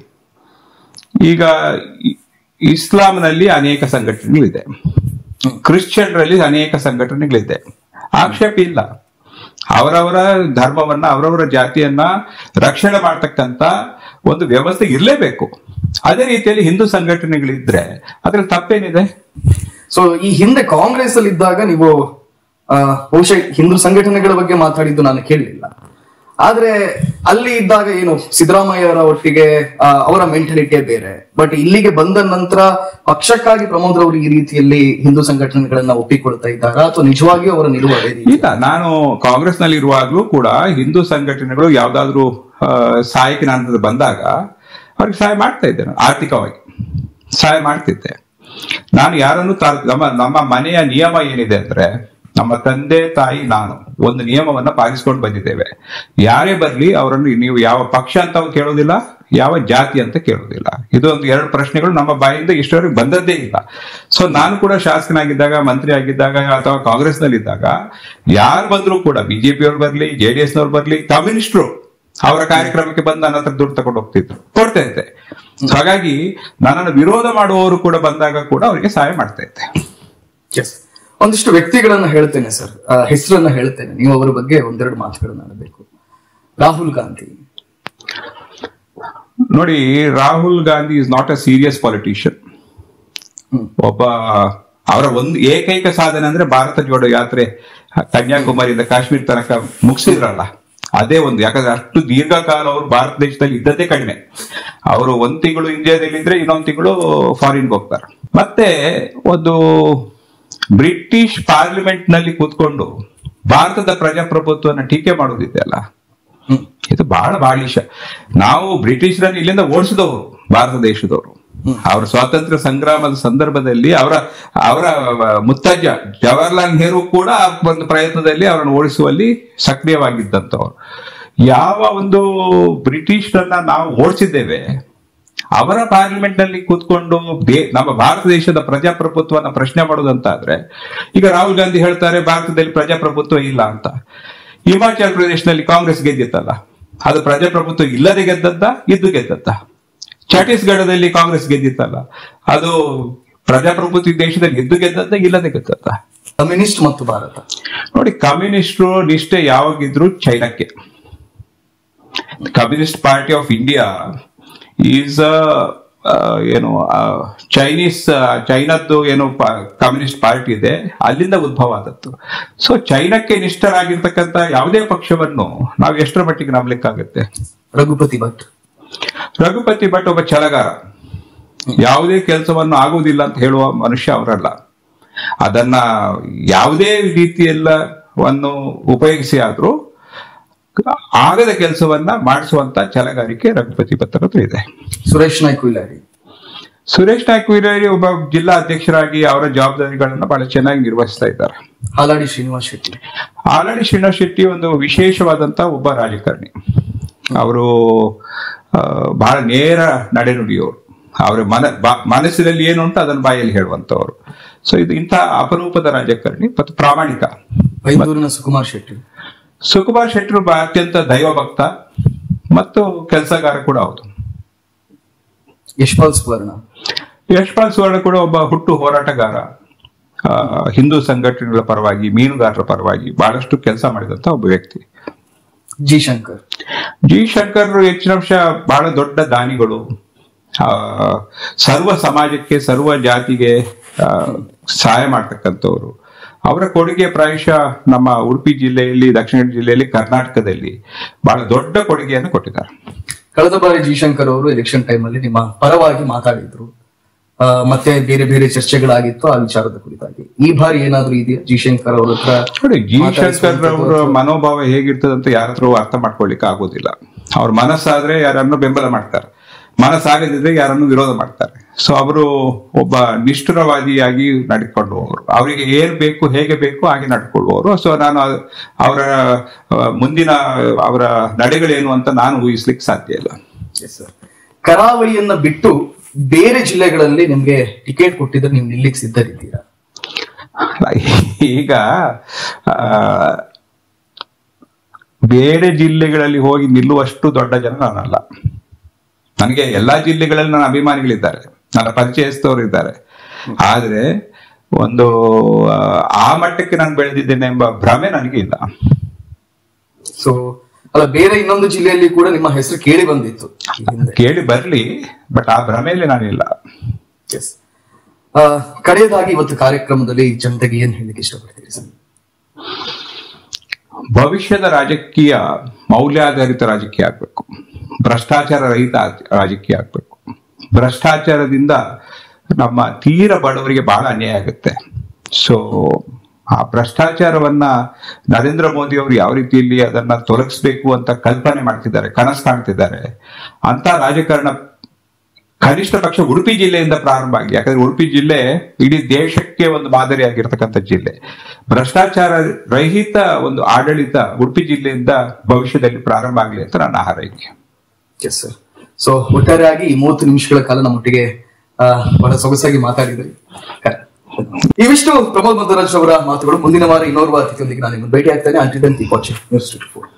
ಈಗ ಇ- ಇಸ್ಲಾಂನಲ್ಲಿ ಅನೇಕ ಸಂಘಟನೆಗಳಿದೆ ಕ್ರಿಶ್ಚಿಯನ್ರಲ್ಲಿ ಅನೇಕ ಸಂಘಟನೆಗಳಿದೆ ಆಕ್ಷೇಪ ಇಲ್ಲ ಅವರವರ ಧರ್ಮವನ್ನ ಅವರವರ ಜಾತಿಯನ್ನ ರಕ್ಷಣೆ ಮಾಡ್ತಕ್ಕಂತ ಒಂದು ವ್ಯವಸ್ಥೆ ಇರಲೇಬೇಕು ಅದೇ ರೀತಿಯಲ್ಲಿ ಹಿಂದೂ ಸಂಘಟನೆಗಳಿದ್ರೆ ಅದ್ರಲ್ಲಿ ತಪ್ಪೇನಿದೆ ಸೊ ಈ ಹಿಂದೆ ಕಾಂಗ್ರೆಸ್ ಅಲ್ಲಿ ಇದ್ದಾಗ ನೀವು ಆ, ಬಹುಶಃ ಹಿಂದೂ ಸಂಘಟನೆಗಳ ಬಗ್ಗೆ ಮಾತಾಡಿದ್ದು ನಾನು ಕೇಳಲಿಲ್ಲ ಆದ್ರೆ ಅಲ್ಲಿ ಇದ್ದಾಗ ಏನು ಸಿದ್ದರಾಮಯ್ಯವರ ಒಟ್ಟಿಗೆ ಆ, ಅವರ ಮೆಂಟಾಲಿಟಿಯೇ ಬೇರೆ ಬಟ್ ಇಲ್ಲಿಗೆ ಬಂದ ನಂತರ ಪಕ್ಷಕ್ಕಾಗಿ ಪ್ರಮೋದ್ ಅವರು ಈ ರೀತಿಯಲ್ಲಿ ಹಿಂದೂ ಸಂಘಟನೆಗಳನ್ನ ಒಪ್ಪಿಕೊಳ್ತಾ ಇದ್ದಾಗ ಅಥವಾ ನಿಜವಾಗಿಯೂ ಅವರ ನಿಲುವು ಅದೇ ರೀತಿ ಇಲ್ಲ ನಾನು ಕಾಂಗ್ರೆಸ್ ನಲ್ಲಿ ಇರುವಾಗ್ಲೂ ಕೂಡ ಹಿಂದೂ ಸಂಘಟನೆಗಳು ಯಾವ್ದಾದ್ರು ಆ, ಸಹಾಯಕ್ಕೆ ನಾನು ಬಂದಾಗ ಅವ್ರಿಗೆ ಸಹಾಯ ಮಾಡ್ತಾ ಇದ್ದೆ ನಾನು ಆರ್ಥಿಕವಾಗಿ ಸಹಾಯ ಮಾಡ್ತಿದ್ದೆ ನಾನು ಯಾರನ್ನು ತಾ- ನಮ್ಮ ನಮ್ಮ ಮನೆಯ ನಿಯಮ ಏನಿದೆ ಅಂದ್ರೆ ನಮ್ಮ ತಂದೆ ತಾಯಿ ನಾನು ಒಂದು ನಿಯಮವನ್ನ ಪಾಲಿಸ್ಕೊಂಡು ಬಂದಿದ್ದೇವೆ ಯಾರೇ ಬರ್ಲಿ ಅವರನ್ನು ನೀವು ಯಾವ ಪಕ್ಷ ಅಂತ ಕೇಳೋದಿಲ್ಲ ಯಾವ ಜಾತಿ ಅಂತ ಕೇಳೋದಿಲ್ಲ ಇದು ಒಂದು ಎರಡು ಪ್ರಶ್ನೆಗಳು ನಮ್ಮ ಬಾಯಿಂದ ಇಷ್ಟವರೆಗೆ ಬಂದದ್ದೇ ಇಲ್ಲ ಸೊ ನಾನು ಕೂಡ ಶಾಸಕನಾಗಿದ್ದಾಗ ಮಂತ್ರಿ ಆಗಿದ್ದಾಗ ಅಥವಾ ಕಾಂಗ್ರೆಸ್ ನಲ್ಲಿ ಇದ್ದಾಗ ಯಾರು ಬಂದ್ರು ಕೂಡ ಬಿಜೆಪಿ ಅವ್ರು ಬರ್ಲಿ ಜೆ ಡಿ ಎಸ್ ನವ್ರು ಬರ್ಲಿ ಕಮ್ಯುನಿಸ್ಟ್ರು ಅವರ ಕಾರ್ಯಕ್ರಮಕ್ಕೆ ಬಂದು ನನ್ನ ಹತ್ರ ದುಡ್ಡು ತಗೊಂಡು ಹೋಗ್ತಿದ್ರು ಕೊಡ್ತಾ ಇದ್ದೆ So ಹಾಗಾಗಿ ನನ್ನನ್ನು ವಿರೋಧ ಮಾಡುವವರು ಕೂಡ ಬಂದಾಗ ಕೂಡ ಅವರಿಗೆ ಸಹಾಯ ಮಾಡ್ತಾ ಇದ್ದೆ Yes. ಒಂದಿಷ್ಟು ವ್ಯಕ್ತಿಗಳನ್ನ ಹೇಳ್ತೇನೆ ಸರ್ ಹೆಸರನ್ನ ಹೇಳ್ತೇನೆ ನೀವು ಅವರ ಬಗ್ಗೆ ಒಂದೆರಡು ಮಾತುಗಳನ್ನ ಆಡಬೇಕು ರಾಹುಲ್ ಗಾಂಧಿ ನೋಡಿ Rahul Gandhi is not a serious politician hmm. ಒಬ್ಬ ಅವರ ಒಂದು ಏಕೈಕ ಸಾಧನೆ ಅಂದ್ರೆ ಭಾರತ ಜೋಡೋ ಯಾತ್ರೆ ಕನ್ಯಾಕುಮಾರಿಯಿಂದ ಕಾಶ್ಮೀರ ತನಕ ಮುಗಿಸಿದ್ರಲ್ಲ ಅದೇ ಒಂದು ಯಾಕಂದ್ರೆ ಅಷ್ಟು ದೀರ್ಘಕಾಲ ಅವರು ಭಾರತ ದೇಶದಲ್ಲಿ ಇದ್ದದ್ದೇ ಕಡಿಮೆ ಅವರು ಒಂದ್ ತಿಂಗಳು ಇಂಡಿಯಾದಲ್ಲಿ ಇದ್ರೆ ಇನ್ನೊಂದ್ ತಿಂಗಳು ಫಾರಿನ್ಗೆ ಹೋಗ್ತಾರೆ ಮತ್ತೆ ಒಂದು ಬ್ರಿಟಿಷ್ ಪಾರ್ಲಿಮೆಂಟ್ ನಲ್ಲಿ ಕೂತ್ಕೊಂಡು ಭಾರತದ ಪ್ರಜಾಪ್ರಭುತ್ವನ ಟೀಕೆ ಮಾಡೋದಿದೆಯಲ್ಲ ಹ್ಮ್ ಇದು ಬಹಳ ಬಾಲಿಶ ನಾವು ಬ್ರಿಟಿಷರನ್ನು ಇಲ್ಲಿಂದ ಓಡಿಸಿದವರು ಭಾರತ ದೇಶದವರು ಅವರ ಸ್ವಾತಂತ್ರ್ಯ ಸಂಗ್ರಾಮದ ಸಂದರ್ಭದಲ್ಲಿ ಅವರ ಅವರ ಮುತ್ತಜ್ಜ ಜವಾಹರ್ಲಾಲ್ ನೆಹರು ಕೂಡ ಆ ಒಂದು ಪ್ರಯತ್ನದಲ್ಲಿ ಅವರನ್ನು ಓಡಿಸುವಲ್ಲಿ ಸಕ್ರಿಯವಾಗಿದ್ದಂಥವ್ರು ಯಾವ ಒಂದು ಬ್ರಿಟಿಷರನ್ನ ನಾವು ಓಡಿಸಿದ್ದೇವೆ ಅವರ ಪಾರ್ಲಿಮೆಂಟ್ ನಲ್ಲಿ ಕೂತ್ಕೊಂಡು ದೇ- ನಮ್ಮ ಭಾರತ ದೇಶದ ಪ್ರಜಾಪ್ರಭುತ್ವನ ಪ್ರಶ್ನೆ ಮಾಡೋದಂತಾದ್ರೆ ಈಗ ರಾಹುಲ್ ಗಾಂಧಿ ಹೇಳ್ತಾರೆ ಭಾರತದಲ್ಲಿ ಪ್ರಜಾಪ್ರಭುತ್ವ ಇಲ್ಲ ಅಂತ ಹಿಮಾಚಲ ಪ್ರದೇಶದಲ್ಲಿ ಕಾಂಗ್ರೆಸ್ ಗೆದ್ದಿತ್ತಲ್ಲ ಅದು ಪ್ರಜಾಪ್ರಭುತ್ವ ಇಲ್ಲದೆ ಗೆದ್ದದ್ದ ಇದ್ದು ಗೆದ್ದದ್ದ ಛತ್ತೀಸ್ಗಢದಲ್ಲಿ ಕಾಂಗ್ರೆಸ್ ಗೆದ್ದಿತ್ತಲ್ಲ ಅದು ಪ್ರಜಾಪ್ರಭುತ್ವ ದೇಶದಲ್ಲಿ ಇದ್ದು ಗೆದ್ದದ್ದ ಇಲ್ಲದೆ ಗೆದ್ದದ್ದ ಕಮ್ಯುನಿಸ್ಟ್ ಮತ್ತು ಭಾರತ ನೋಡಿ ಕಮ್ಯುನಿಸ್ಟ್ರು ನಿಷ್ಠೆ ಯಾವಾಗಿದ್ರು ಚೈನಾಕ್ಕೆ communist party of India is a ಆ, ಏನು ಆ, ಚೈನೀಸ್ ಆ, ಚೈನಾದ್ದು ಏನು ಪ- ಕಮ್ಯುನಿಸ್ಟ್ ಪಾರ್ಟಿ ಇದೆ ಅಲ್ಲಿಂದ ಉದ್ಭವ ಆದದ್ದು ಸೊ ಚೈನಾಕ್ಕೆ ನಿಷ್ಠರಾಗಿರ್ತಕ್ಕಂಥ ಯಾವುದೇ ಪಕ್ಷವನ್ನು ನಾವು ಎಷ್ಟರ ಮಟ್ಟಿಗೆ ನಂಬಲಿಕ್ಕಾಗುತ್ತೆ ರಘುಪತಿ ಭಟ್ ರಘುಪತಿ ಭಟ್ ಒಬ್ಬ ಛಲಗಾರ ಯಾವುದೇ ಕೆಲಸವನ್ನು ಆಗುವುದಿಲ್ಲ ಅಂತ ಹೇಳುವ ಮನುಷ್ಯ ಅವರಲ್ಲ ಅದನ್ನ ಯಾವುದೇ ರೀತಿಯಲ್ಲವನ್ನು ಉಪಯೋಗಿಸಿ ಆದ್ರೂ ಆಗದ ಕೆಲಸವನ್ನ ಮಾಡಿಸುವಂತ ಛಲಗಾರಿಕೆ ರಘುಪತಿ ಭಟ್ಟರ ಹತ್ರ ಇದೆ ಸುರೇಶ್ ನಾಯ್ಕ್ ವಿಲಾರಿ ಸುರೇಶ್ ನಾಯ್ಕ ವೀರಯ್ಯ ಒಬ್ಬ ಜಿಲ್ಲಾ ಅಧ್ಯಕ್ಷರಾಗಿ ಅವರ ಜವಾಬ್ದಾರಿಗಳನ್ನ ಬಹಳ ಚೆನ್ನಾಗಿ ನಿರ್ವಹಿಸ್ತಾ ಇದ್ದಾರೆ ಹಾಲಾಡಿ ಶ್ರೀನಿವಾಸ್ ಶೆಟ್ಟಿ ಆಲ್ರೆಡಿ ಶ್ರೀನಿವಾಸ್ ಶೆಟ್ಟಿ ಒಂದು ವಿಶೇಷವಾದಂತ ಒಬ್ಬ ರಾಜಕಾರಣಿ ಅವರು ಬಹಳ ನೇರ ನಡೆನುಡಿಯವರು ಅವರ ಮನ ಬಾ- ಮನಸ್ಸಿನಲ್ಲಿ ಏನು ಉಂಟು ಅದನ್ನು ಬಾಯಲ್ಲಿ ಹೇಳುವಂತವರು ಸೊ ಇದು ಇಂಥ ಅಪರೂಪದ ರಾಜಕಾರಣಿ ಮತ್ತು ಪ್ರಾಮಾಣಿಕ ಬೈಂದೂರಿನ ಸುಕುಮಾರ್ ಶೆಟ್ಟಿ ಸುಕುಮಾರ್ ಶೆಟ್ಟರು ಬ- ಅತ್ಯಂತ ದೈವಭಕ್ತ ಮತ್ತು ಕೆಲಸಗಾರ ಕೂಡ ಹೌದು ಯಶ್ಪಾಲ್ ಸುವರ್ಣ ಯಶ್ಪಾಲ್ ಸುವರ್ಣ ಕೂಡ ಒಬ್ಬ ಹುಟ್ಟು ಹೋರಾಟಗಾರ ಆ, ಹಿಂದೂ ಸಂಘಟನೆಗಳ ಪರವಾಗಿ ಮೀನುಗಾರರ ಪರವಾಗಿ ಬಹಳಷ್ಟು ಕೆಲಸ ಮಾಡಿದಂತ ಒಬ್ಬ ವ್ಯಕ್ತಿ ಜಿ ಶಂಕರ್ ಜಿ ಶಂಕರ್ ಹೆಚ್ಚಿನ ಅಂಶ ಬಹಳ ದೊಡ್ಡ ದಾನಿಗಳು ಆ, ಸರ್ವ ಸಮಾಜಕ್ಕೆ ಸರ್ವ ಜಾತಿಗೆ ಆ, ಸಹಾಯ ಮಾಡ್ತಕ್ಕಂಥವ್ರು ಅವರ ಕೊಡುಗೆ ಪ್ರಾಯಶಃ ನಮ್ಮ ಉಡುಪಿ ಜಿಲ್ಲೆಯಲ್ಲಿ ದಕ್ಷಿಣ ಕನ್ನಡ ಜಿಲ್ಲೆಯಲ್ಲಿ ಕರ್ನಾಟಕದಲ್ಲಿ ಬಹಳ ದೊಡ್ಡ ಕೊಡುಗೆಯನ್ನು ಕೊಟ್ಟಿದ್ದಾರೆ ಕಳೆದ ಬಾರಿ ಜಿ ಶಂಕರ್ ಅವರು ಎಲೆಕ್ಷನ್ ಟೈಮ್ ಅಲ್ಲಿ ನಿಮ್ಮ ಪರವಾಗಿ ಮಾತಾಡಿದ್ರು ಆ, ಮತ್ತೆ ಬೇರೆ ಬೇರೆ ಚರ್ಚೆಗಳಾಗಿತ್ತು ಆ ವಿಚಾರದ ಕುರಿತಾಗಿ ಈ ಬಾರಿ ಏನಾದ್ರೂ ಇದೆಯಾ ಜಿ ಶಂಕರ್ ಅವ್ರ ಹತ್ರ ನೋಡಿ ಜಿ ಶಂಕರ್ ಮಾತಾಡಿಸುವಂಥದ್ದು ಅವರ ಮನೋಭಾವ ಹೇಗಿರ್ತದಂತ ಯಾರ ಹತ್ರ ಅರ್ಥ ಮಾಡ್ಕೊಳ್ಳಿಕ್ಕೆ ಆಗೋದಿಲ್ಲ ಅವ್ರ ಮನಸ್ಸಾದ್ರೆ ಯಾರನ್ನು ಬೆಂಬಲ ಮಾಡ್ತಾರೆ ಮನಸ್ಸಾಗದಿದ್ರೆ ಯಾರನ್ನು ವಿರೋಧ ಮಾಡ್ತಾರೆ ಸೊ ಅವರು ಒಬ್ಬ ನಿಷ್ಠುರವಾದಿಯಾಗಿ ನಡ್ಕೊಳ್ಳುವವರು ಅವರಿಗೆ ಏನ್ ಬೇಕು ಹೇಗೆ ಬೇಕು ಹಾಗೆ ನಡ್ಕೊಳ್ಳುವವರು ಸೊ ನಾನು ಅದ್- ಅವರ ಆ, ಮುಂದಿನ ಅವರ ನಡೆಗಳೇನು ಅಂತ ನಾನು ಊಹಿಸ್ಲಿಕ್ಕೆ ಸಾಧ್ಯ ಇಲ್ಲ Yes, sir. ಕರಾವಳಿಯನ್ನ ಬಿಟ್ಟು ಬೇರೆ ಜಿಲ್ಲೆಗಳಲ್ಲಿ ನಿಮ್ಗೆ ಟಿಕೆಟ್ ಕೊಟ್ಟಿದ್ರೆ ನೀವು ನಿಲ್ಲಿಕ್ ಸಿದ್ಧರಿದ್ದೀರಾ ಅಲ್ಲ, ಈಗ ಆ, ಬೇರೆ ಜಿಲ್ಲೆಗಳಲ್ಲಿ ಹೋಗಿ ನಿಲ್ಲುವಷ್ಟು ದೊಡ್ಡ ಜನ ನಾನಲ್ಲ ನನಗೆ ಎಲ್ಲಾ ಜಿಲ್ಲೆಗಳಲ್ಲಿ ನನ್ನ ಅಭಿಮಾನಿಗಳಿದ್ದಾರೆ ನನ್ನ ಪರಿಚಯಸ್ಥವರು ಇದ್ದಾರೆ ಆದ್ರೆ ಒಂದು ಆ, ಆ ಮಟ್ಟಕ್ಕೆ ನಾನು ಬೆಳೆದಿದ್ದೇನೆ ಎಂಬ ಭ್ರಮೆ ನನಗೆ ಇಲ್ಲ ಸೊ ಅಲ್ಲ ಬೇರೆ ಇನ್ನೊಂದು ಜಿಲ್ಲೆಯಲ್ಲಿ ಕೂಡ ನಿಮ್ಮ ಹೆಸರು ಕೇಳಿ ಬಂದಿತ್ತು ಈ ಹಿಂದೆ ಕೇಳಿ ಬರ್ಲಿ ಬಟ್ ಆ ಭ್ರಮೆಯಲ್ಲಿ ನಾನಿಲ್ಲ Yes. ಆ, ಕಡೆಯದಾಗಿ ಇವತ್ತು ಕಾರ್ಯಕ್ರಮದಲ್ಲಿ ಜನತೆಗೆ ಏನ್ ಹೇಳಲಿಕ್ಕೆ ಇಷ್ಟಪಡ್ತೀರಿ ಸರ್ ಭವಿಷ್ಯದ ರಾಜಕೀಯ ಮೌಲ್ಯಾಧಾರಿತ ರಾಜಕೀಯ ಆಗ್ಬೇಕು ಭ್ರಷ್ಟಾಚಾರ ರಹಿತ ಆಗ್- ರಾಜಕೀಯ ಆಗ್ಬೇಕು ಭ್ರಷ್ಟಾಚಾರದಿಂದ ನಮ್ಮ ತೀರ ಬಡವರಿಗೆ ಬಹಳ ಅನ್ಯಾಯ ಆಗುತ್ತೆ ಸೊ ಆ ಭ್ರಷ್ಟಾಚಾರವನ್ನ ನರೇಂದ್ರ ಮೋದಿ ಅವರು ಯಾವ ರೀತಿಯಲ್ಲಿ ಅದನ್ನ ತೊಲಗಿಸ್ಬೇಕು ಅಂತ ಕಲ್ಪನೆ ಮಾಡ್ತಿದ್ದಾರೆ ಕನಸು ಕಾಣ್ತಿದ್ದಾರೆ ಅಂತ ರಾಜಕಾರಣ ಕನಿಷ್ಠ ಪಕ್ಷ ಉಡುಪಿ ಜಿಲ್ಲೆಯಿಂದ ಪ್ರಾರಂಭ ಆಗಿ ಯಾಕಂದ್ರೆ ಉಡುಪಿ ಜಿಲ್ಲೆ ಇಡೀ ದೇಶಕ್ಕೆ ಒಂದು ಮಾದರಿಯಾಗಿರ್ತಕ್ಕಂಥ ಜಿಲ್ಲೆ ಭ್ರಷ್ಟಾಚಾರ ರಹಿತ ಒಂದು ಆಡಳಿತ ಉಡುಪಿ ಜಿಲ್ಲೆಯಿಂದ ಭವಿಷ್ಯದಲ್ಲಿ ಪ್ರಾರಂಭ ಆಗಲಿ ಅಂತ ನನ್ನ ಹಾರೈಕೆ ಎಸ್ ಸರ್ ಸೊ ಒಟ್ಟಾರೆಯಾಗಿ ಈ ಮೂವತ್ತು ನಿಮಿಷಗಳ ಕಾಲ ನಮ್ಮೊಟ್ಟಿಗೆ ಆ, ಬಹಳ ಸೊಗಸಾಗಿ ಮಾತಾಡಿದ್ರಿ ಇವಿಷ್ಟು ಪ್ರಮೋದ್ ಮಧುರಾಜ್ ಅವರ ಮಾತುಗಳು ಮುಂದಿನ ವಾರ ಇನ್ನೋರ್ವ ಅತಿಥಿಯೊಂದಿಗೆ ನಾನು ನಿಮ್ಮನ್ನು ಭೇಟಿ ಆಗ್ತೇನೆ until then keep watching news twenty four